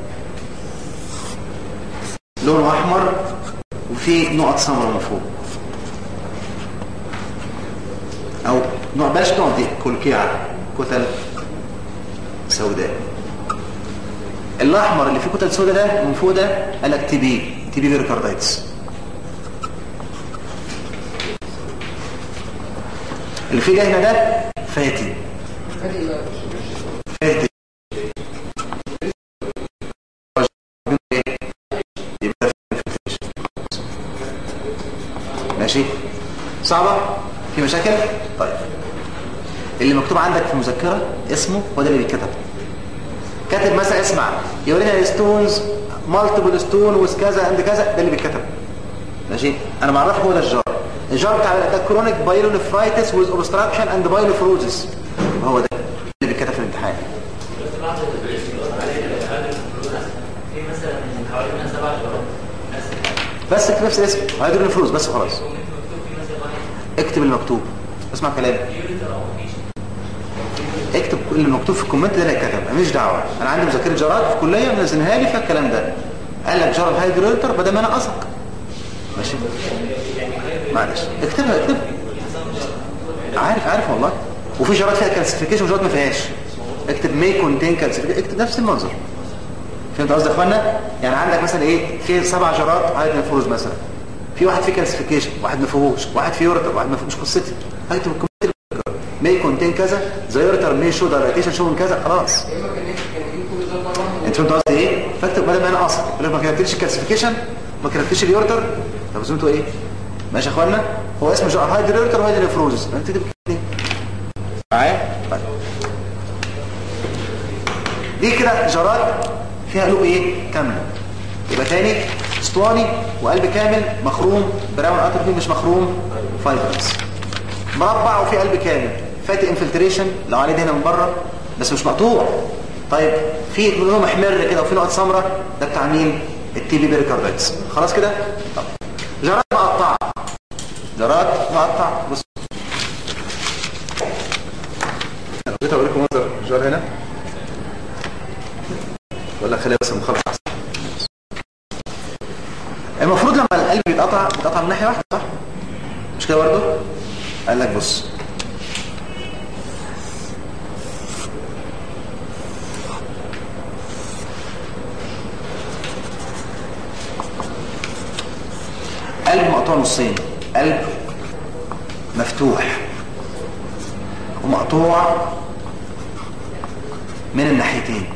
لونه احمر وفي نقط سمراء من فوق او نوع بلاش نقط دي كلكيعه كتل سوداء الاحمر اللي فيه كتل سوداء ده من فوق ده قال لك تي بي تي بي بيريكاردايتس اللي فيه ده هنا ده فاتي فادي بقى فاتي يبقى ماشي صعبة في مشاكل طيب اللي مكتوب عندك في المذكرة اسمه هو ده اللي بيتكتب كاتب مثلا اسمع يورينا ستونز مالتيبل ستون وذ كذا عند كذا ده اللي بيتكتب ماشي انا معرفه هو ده الجار الجار بتاع ده كرونيك بايلونفرايتس وذ اوبستراكشن اند بايلوفروزس هو ده اللي بيتكتب في الامتحان في مثلا من حوالي من سبع شهور ناس بس اكتب نفس الاسم هيدرون فلوس بس خلاص مكتوب في مثلا واحد اكتب المكتوب اسمع كلامي يوريتر او مفيش اكتب كل اللي مكتوب في الكومنت ده اللي هيتكتب ماليش دعوه انا عندي مذاكره جرات في الكليه منزلها لي فيها الكلام ده قال لك جرى الهايدرولتر بدل ما انا اثق ماشي معلش اكتبها اكتبها عارف عارف والله وفي جرات فيها كالسيفيكيشن وجرات ما فيهاش اكتب مي كونتين كالسيفيكيشن اكتب نفس المنظر فهمت قصدي يا اخوانا يعني عندك مثلا ايه في سبع جرات عدد الفروز مثلا في واحد فيه كالسيفيكيشن واحد ما فيهوش واحد فيه يورتر واحد ما فيهوش قصتي هكتب الكومنت مي كونتين كذا ذا يورتر مي شو دايلاتيشن شو من كذا خلاص يا اما كان يجي- كان يجيب كل ده مره واحده انت فهمت قصدي ايه فاكتب بدل ما انا اصلا يقول لك ما كتبتش الكالسيفيكيشن ما كتبتش اليورتر طب زمتوا ايه ماشي يا اخوانا هو اسمه جو- هايدر يورتر وهايدر نفروزس انت تكتب الاثنين معايا طيب دي كده جرات فيها قلوب ايه كامله يبقى تاني اسطواني وقلب كامل مخروم براون اتروفي مش مخروم فايبرز مربع وفي قلب كامل فاتي انفلتريشن لو عليه دهنه من بره بس مش مقطوع طيب في لونه محمر كده وفي نقط سمراء ده بتاع مين التي بي بيريكاردايتس خلاص كده طب جرات مقطعه جرات مقطع بص انا بغيت اوريكم منظر الجار هنا ولا خليها بس مخلص احسن المفروض لما القلب بيتقطع بيتقطع من ناحيه واحده صح مش كده برضه قال لك بص قلب مقطوع نصين قلب مفتوح ومقطوع من الناحيتين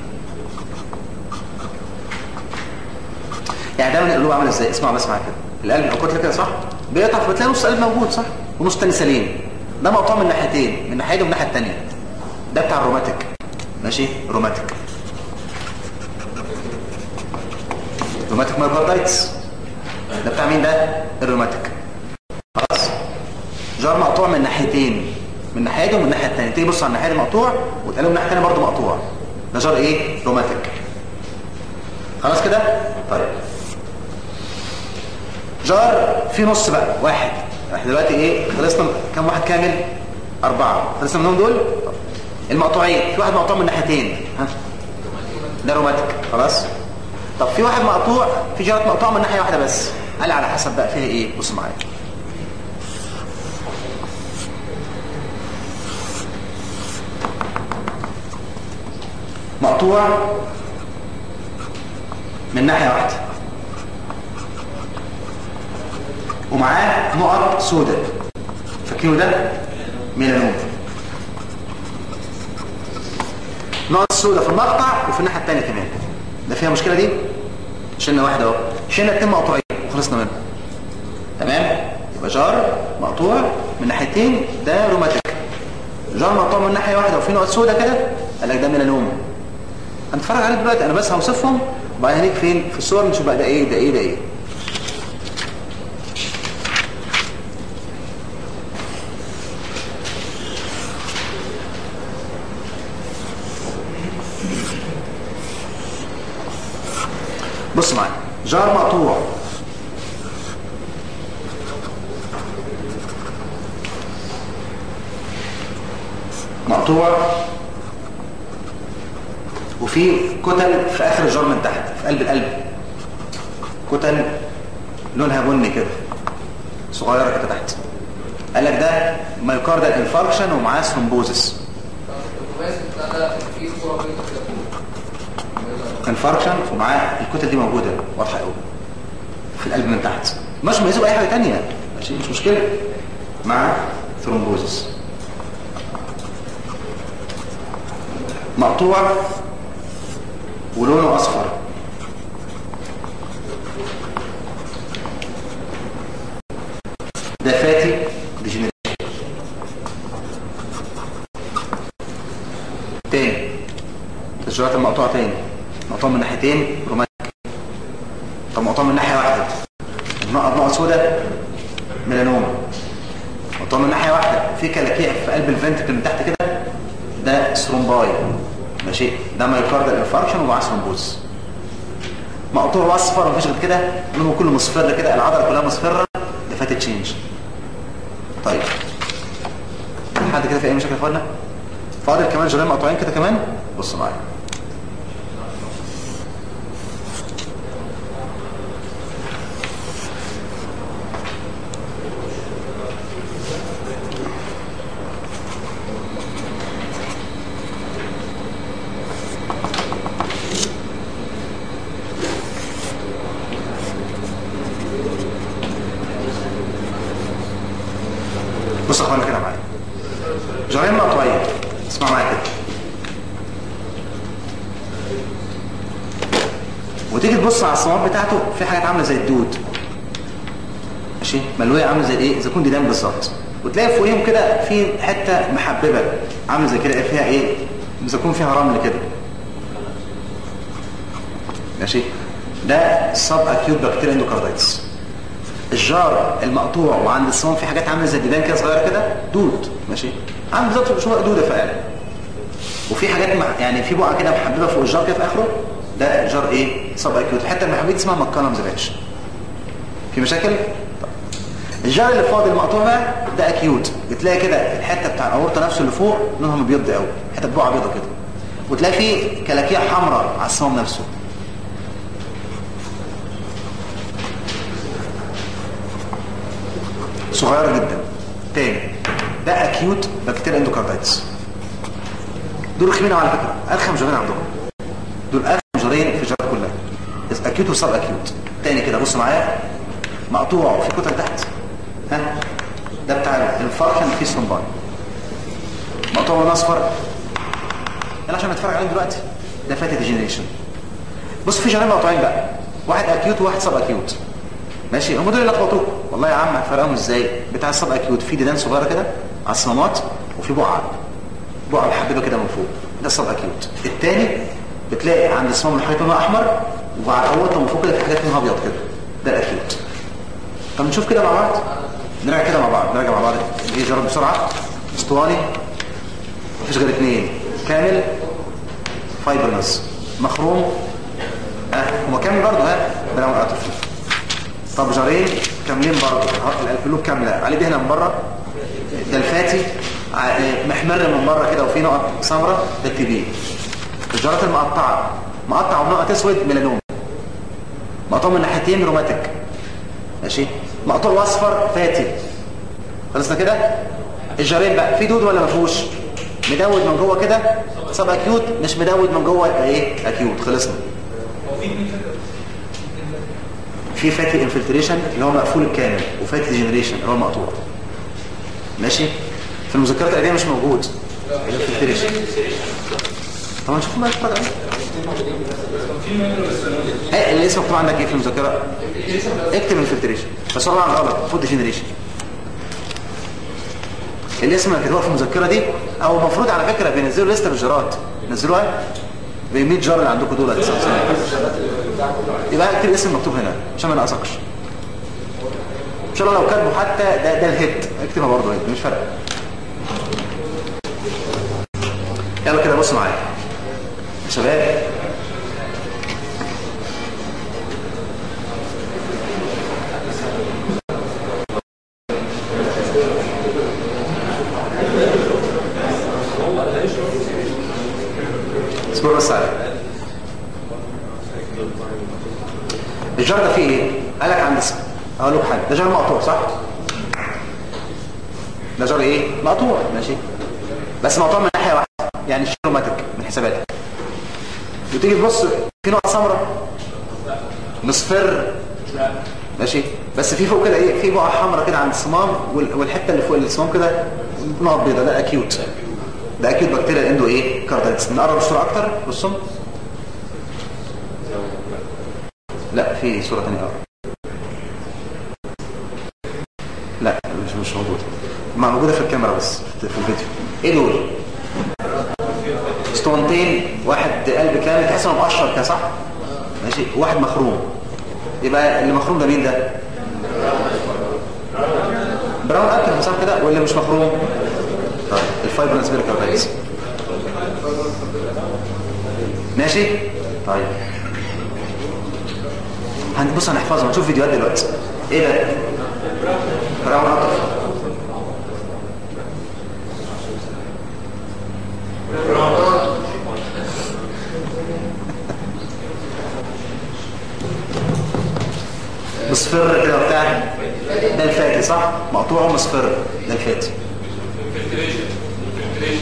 يعني دايما القلوب عامله ازاي اسمع بس معايا كده القلب لو كتله كده صح بيقطع فبتلاقي نص قلب موجود صح ونص تاني سليم ده مقطوع من ناحيتين من ناحيه ومن الناحيه الثانيه ده بتاع الروماتيك ماشي روماتيك روماتيك مايوكاردايتس ده بتاع مين ده الروماتيك خلاص جار مقطوع من ناحيتين من ناحيه ومن الناحيه الثانيه تيجي بص على الناحيه دي مقطوع وتلاقي من الناحيه الثانيه برضه مقطوع ده جار ايه روماتيك خلاص كده طيب جار في نص بقى واحد احنا دلوقتي ايه خلصنا كم واحد كامل اربعة خلصنا منهم دول طب. المقطوعين في واحد مقطوع من ناحيتين ها ده روماتيك خلاص طب في واحد مقطوع في جارات مقطوع من ناحية واحدة بس قال على حسب بقى فيها ايه بص معايا مقطوع من ناحية واحدة ومعاه نقط سوداء فاكرينه ده ميلانوم نقط سوداء في المقطع وفي الناحية التانية كمان ده فيها مشكلة دي شلنا واحدة اهو شلنا اتنين مقطوعين وخلصنا منهم تمام يبقى جار مقطوع من ناحيتين ده روماتيك جار مقطوع من ناحية واحدة وفي نقط سوداء كده قال لك ده ميلانوم هنتفرج عليه دلوقتي انا بس هوصفهم وبعدين هنيجي فين في الصور نشوف بقى ده ايه ده ايه ده ايه بص معايا جار مقطوع مقطوع وفي كتل في اخر الجار من تحت في قلب القلب كتل لونها بني كده صغيره كده تحت قال لك ده مايوكاردال انفاركشن ومعاه ثرومبوزس الكوماس بتاع ده فيه صورة بيضة كده فوق انفاركشن ومعاه الكتل دي موجوده واضحه قوي في القلب من تحت مش ميزه باي حاجه ثانيه ماشي مش مشكله مع ثرومبوزس مقطوع ولونه اصفر ده فاتي ديجنريشن تاني تسجيلات المقطوعة تاني مقطوع من ناحيتين رومانتيك طب مقطوع من ناحية واحدة نقط نقط سوداء ميلانوما مقطوع من ناحية واحدة في كلاكيع في قلب الفنتكل من تحت كده ده ثرومباي ماشي ده مايوكاردال انفاركشن ومعاه ثرومبوز مقطوع اصفر ومفيش غير كده لونه كله مصفر كده العضله كلها مصفره ده فات تشينج طيب حد كده في اي مشاكل يا اخوانا فاضل كمان جرين مقطوعين كده كمان بصوا معايا بص يا اخوانا كده معايا جرين مقطوعين اسمع معايا كده وتيجي تبص على الصمام بتاعته في حاجات عامله زي الدود ماشي ملويه عامله زي ايه زي كون ديدان بالظبط وتلاقي فوقيهم كده في حته محببه عامله زي كده فيها ايه زي يكون فيها رمل كده ماشي ده سب اكيوت بكتيريا اندوكاردايتس الجار المقطوع وعند الصمام في حاجات عامله زي الديدان كده صغيره كده دود ماشي عامل بالظبط شويه دوده فعلا وفي حاجات مع يعني في بقعه كده محببه فوق الجار كده في اخره ده جار ايه سب اكيوت الحته المحببه دي اسمها مكانمز باتش في مشاكل طب. الجار اللي فاضل المقطوع بقى ده اكيوت بتلاقي كده الحته بتاع الاورطه نفسه اللي فوق لونها مبيض قوي حته بقعه بيضه كده وتلاقي فيه كلاكيع حمراء على الصمام نفسه صغيرة جدا تاني ده اكيوت بكتيريا اندوكاردايتس دول رخمين على فكرة ارخم جارين عندهم دول ارخم جارين في الجارات كلها اكيوت وسب اكيوت تاني كده بص معايا مقطوع وفي كتل تحت ها ده بتاع الانفاركشن في ثرومباي مقطوع من اصفر يلا عشان نتفرج عليهم دلوقتي ده فاتي ديجنريشن بص في جارين مقطوعين بقى واحد اكيوت وواحد سب اكيوت ماشي هم دول اللي لخبطوك والله يا عم هتفرقهم ازاي بتاع السب اكيوت في ديدان صغيره كده على الصمامات وفي بقعه بقعه محببه كده من فوق ده السب اكيوت الثاني بتلاقي عند الصمام الحاجات لونها احمر وعلى اولته من فوق كده في حاجات لونها ابيض كده ده الاكيوت طب نشوف كده مع بعض نراجع كده مع بعض نراجع مع بعض دي جرب بسرعه اسطواني مفيش غير اثنين كامل فايبرنس مخروم ها هو كامل برضه ها بلا مقاطع فيه طب جارين كاملين برضه القلوب كامله عليه دهنه من بره ده الفاتي ع- محمر من بره كده وفي نقط سمراء ده التبين الجارات المقطعه مقطع ونقط اسود ميلانوم مقطوع من ناحيتين روماتيك ماشي مقطوع اصفر فاتي خلصنا كده الجارين بقى في دود ولا ما فيهوش مدود من جوه كده سب اكيوت مش مدود من جوه ايه اكيوت خلصنا في فاتي انفلتريشن اللي هو مقفول الكامل وفاتي ديجنريشن اللي هو المقطوع ماشي في المذكرات القديمه مش موجود الانفلتريشن طب نشوف بقى نتفرج عليه ايه اللي اسمه مكتوب عندك ايه في المذكره اكتب انفلتريشن بس هو طبعا غلط فود ديجنريشن الاسم اللي كتبوها في المذكره دي او المفروض على فكره بينزلوا لسته بالجرات نزلوها ب 100 جار اللي عندكم دول يبقى اكتب الاسم مكتوب هنا عشان ما نقصكش ان شاء الله لو كاتبه حتى ده ده الهيد اكتبها برضه هيد مش فارقه يلا كده بصوا معايا يا شباب اصبروا بس عليا الجار ده فيه ايه قال لك عند اسم اقول لك حاجه ده جار مقطوع صح ده جار ايه مقطوع ماشي بس مقطوع من ناحيه واحده يعني الشيروماتيك من حساباتك وتيجي تبص في نقط سمراء مصفر ماشي بس في فوق كده ايه في بقعه حمراء كده عند الصمام وال- والحته اللي فوق الصمام كده نقط بيضاء ده اكيوت ده اكيوت بكتيريا اندو ايه كاردايتس نقرب الصوره اكتر بصوا لا في صوره ثانيه اه لا مش مش موجوده ما موجوده في الكاميرا بس في الفيديو ايه دول اسطوانتين واحد قلب كامل تحس انه مقشر كده صح ماشي واحد مخروم يبقى اللي مخروم ده مين ده براون اكتر صح كده واللي مش مخروم طيب الفايبرنس بيركاردايتس ماشي طيب هنبص هنحفظها هنشوف فيديوهات دلوقتي ايه ده براون اكتر مصفر كده بتاع ده الفاتي صح مقطوع ومصفر ده الفاتي فلتريشن فلتريشن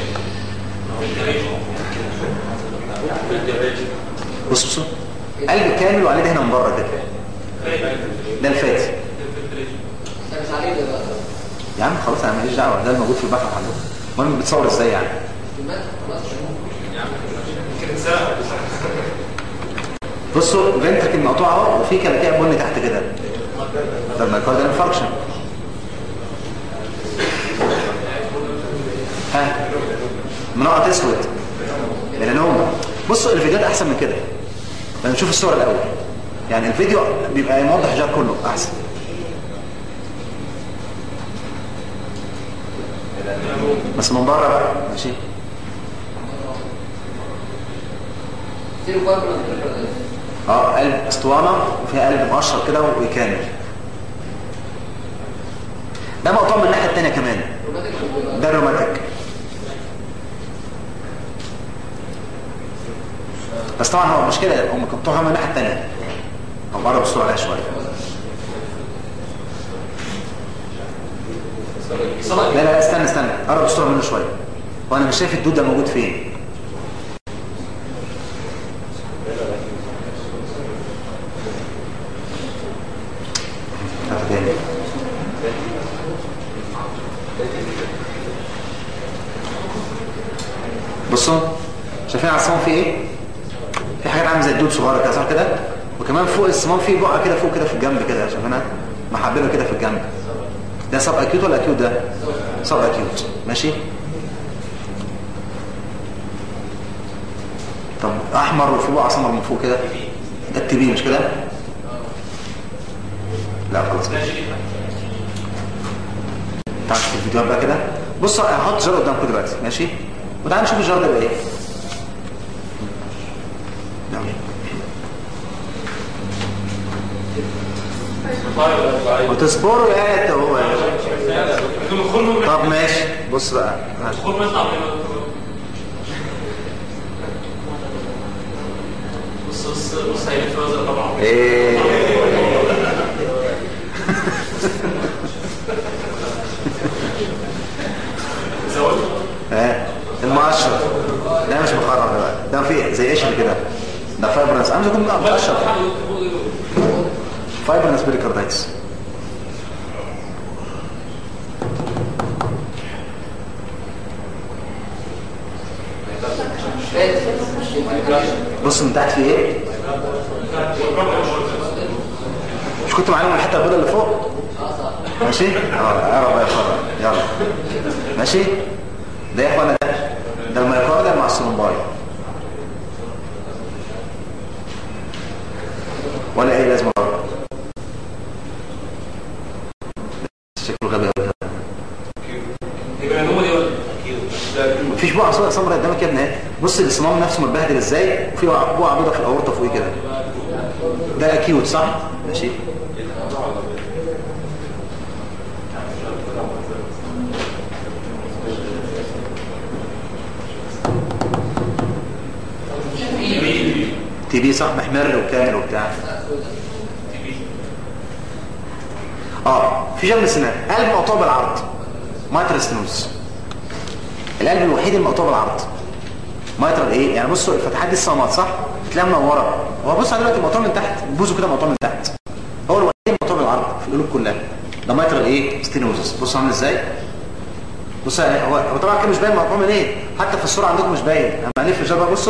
فلتريشن بص بص قلب كامل وعليه دهنه من بره كده ده الفاتي ده مش عليه ده بقى يا عم خلاص انا ماليش دعوه ده الموجود في البحث عندهم المهم بتصور ازاي يعني المات خلاص يمكن سهل بصوا فنتركل مقطوع اهو وفي كلاكيع بني تحت كده ده المايكارديال انفاركشن ها منقط اسود ميلانوما بصوا الفيديوهات احسن من كده لما نشوف الصور الاول يعني الفيديو بيبقى موضح الجار كله احسن بس من بره بقى ماشي زيرو فايبرنس اه قلب اسطوانه وفيها قلب مقشر كده وكامل ده مقطوع من الناحيه الثانيه كمان روماتيك ولا ده الروماتيك بس طبعا هو مشكله هم قطعوها من الناحيه الثانيه او بره بصوا عليها شويه لا لا استنى استنى قرب الصوره منه شويه وانا مش شايف الدود ده موجود فين هات تاني بصوا شايفين على الصمام في ايه في حاجات عامله زي الدود صغيره كده صح كده وكمان فوق الصمام في بقعه كده فوق كده في الجنب كده شايفينها محببه كده في الجنب ده سب اكيوت ولا اكيوت ده سب اكيوت ماشي طب احمر وفي بقعه اسمر من فوق كده ده التي بي مش كده لا خلاص كده تعال في الفيديوهات بقى كده بص هحط جار قدامكم دلوقتي ماشي وتعال نشوف الجار ده بقى ايه نعم. وتصبروا يا هو طب ماشي بص بقى ماشي. خد ما يطلع من بص بص بص هيلف وزن طبعا ايه زود ها المؤشر ده مش مخرب ده بقى ده في زي قشر كده ده فايبرنس عامل يكون بقى مؤشر فايبرنس بريكاردايتس بص من تحت في ايه مش كنت معلوم الحته البيضاء اللي فوق ماشي اه اقرب يا اخوانا يلا ماشي ده يا اخوانا ده ده الميوكارديال مع السلمباي ولا ايه لازم اقرب شكله غبي قوي يبقى هو دي ولا مفيش بقعه سوداء سمراء قدامك يا ابني اهي بص الصمام نفسه متبهدل ازاي وفي بقعه بيضاء في الاورطه فوقيه كده ده اكيوت صح ماشي تي بي صح محمر وكامل وبتاع اه في جنب السنان قلب مقطوع بالعرض مايترال ستينوز القلب الوحيد المقطوع بالعرض مايترال ايه يعني بصوا الفتحات دي الصمات صح بتلاقيها منوره هو بص على دلوقتي مقطوع من تحت بوزه كده مقطوع من تحت هو الوحيد المقطوع بالعرض في القلوب كلها ده مايترال ايه ستينوزس بص عامل ازاي بص هو هو طبعا كده مش باين مقطوع من ايه حتى في الصوره عندكم مش باين اما الف الجبهه بصوا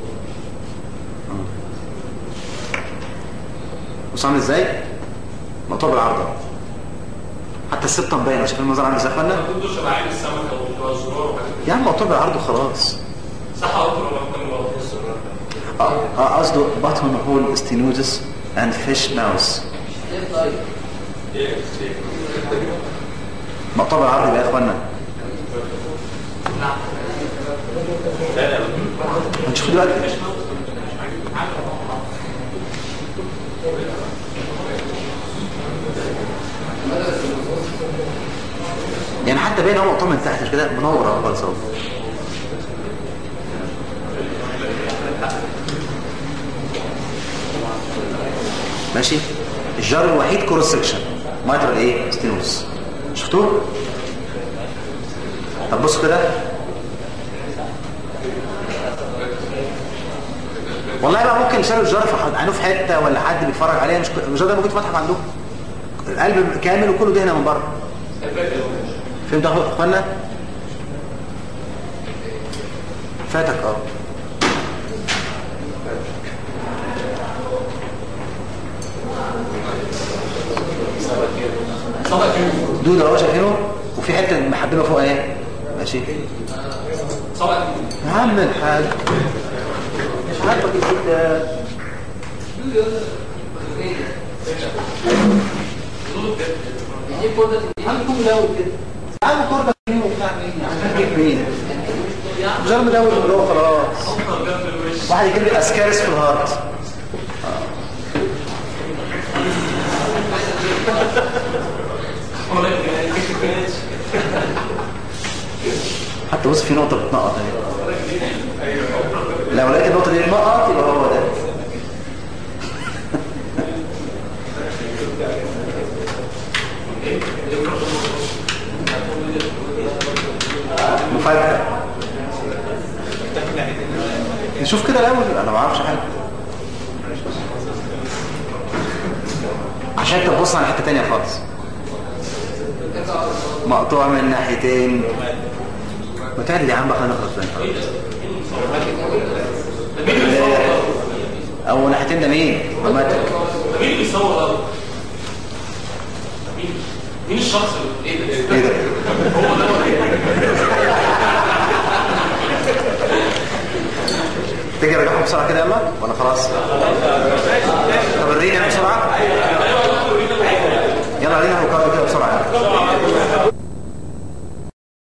بص عامل ازاي مقطوع بالعرض أهو. حتى السبطه باينه شايفين المنظر عامل ازاي يا اخوانا كنتوا شبه عين السمكه وبتوع الزرار وحاجات كده. يا عم مقطوع بالعرض وخلاص صح يا دكتور ولا كان غلط الزرار اه اه قصده باتون هول ستينوزس اند فيش ماوس ليه طيب مقطوع بالعرض بقى يا اخوانا هنشوف دلوقتي يعني حتى باين هو مقطوع من تحت مش كده منور اهو خالص اهو ماشي الجار الوحيد كروس سكشن مايترال ايه ستينوز شفتوه طب بصوا كده والله بقى ممكن شالوا الجار في حد عنه في حته ولا حد بيتفرج عليها مش ك- الجار ده موجود في متحف عندكم القلب كامل وكله دهنه من بره فهمت يا اخوانا فاتك اه صدق كده دود اهو شايفينه وفي حته محببه فوق اهي ماشي صدق يا عم الحاج مش عارفه كده دي كودة عندكم لو كده يا عم كوربك مين وبتاع مين يا عم تجيب مين جرم مدوي من جوه خلاص افضل جنب الوش واحد يجيب لي اسكارس في الهارت ولا كده حتى بص في نقطه بتنقط اهي لو لقيت النقطه دي بتنقط يبقى هو ده مفاجأة نشوف كده الاول انا ما اعرفش حاجه عشان تبص على حته تانية خالص مقطوع من ناحيتين متعدد يا عم بقى نخلص بين او ناحيتين ده مين عامه ده مين اللي بيصور ده؟ مين؟ مين الشخص اللي ايه ده؟ ايه ده هو ده ولا ايه؟ تيجي نرجعهم بسرعه كده يلا ولا خلاص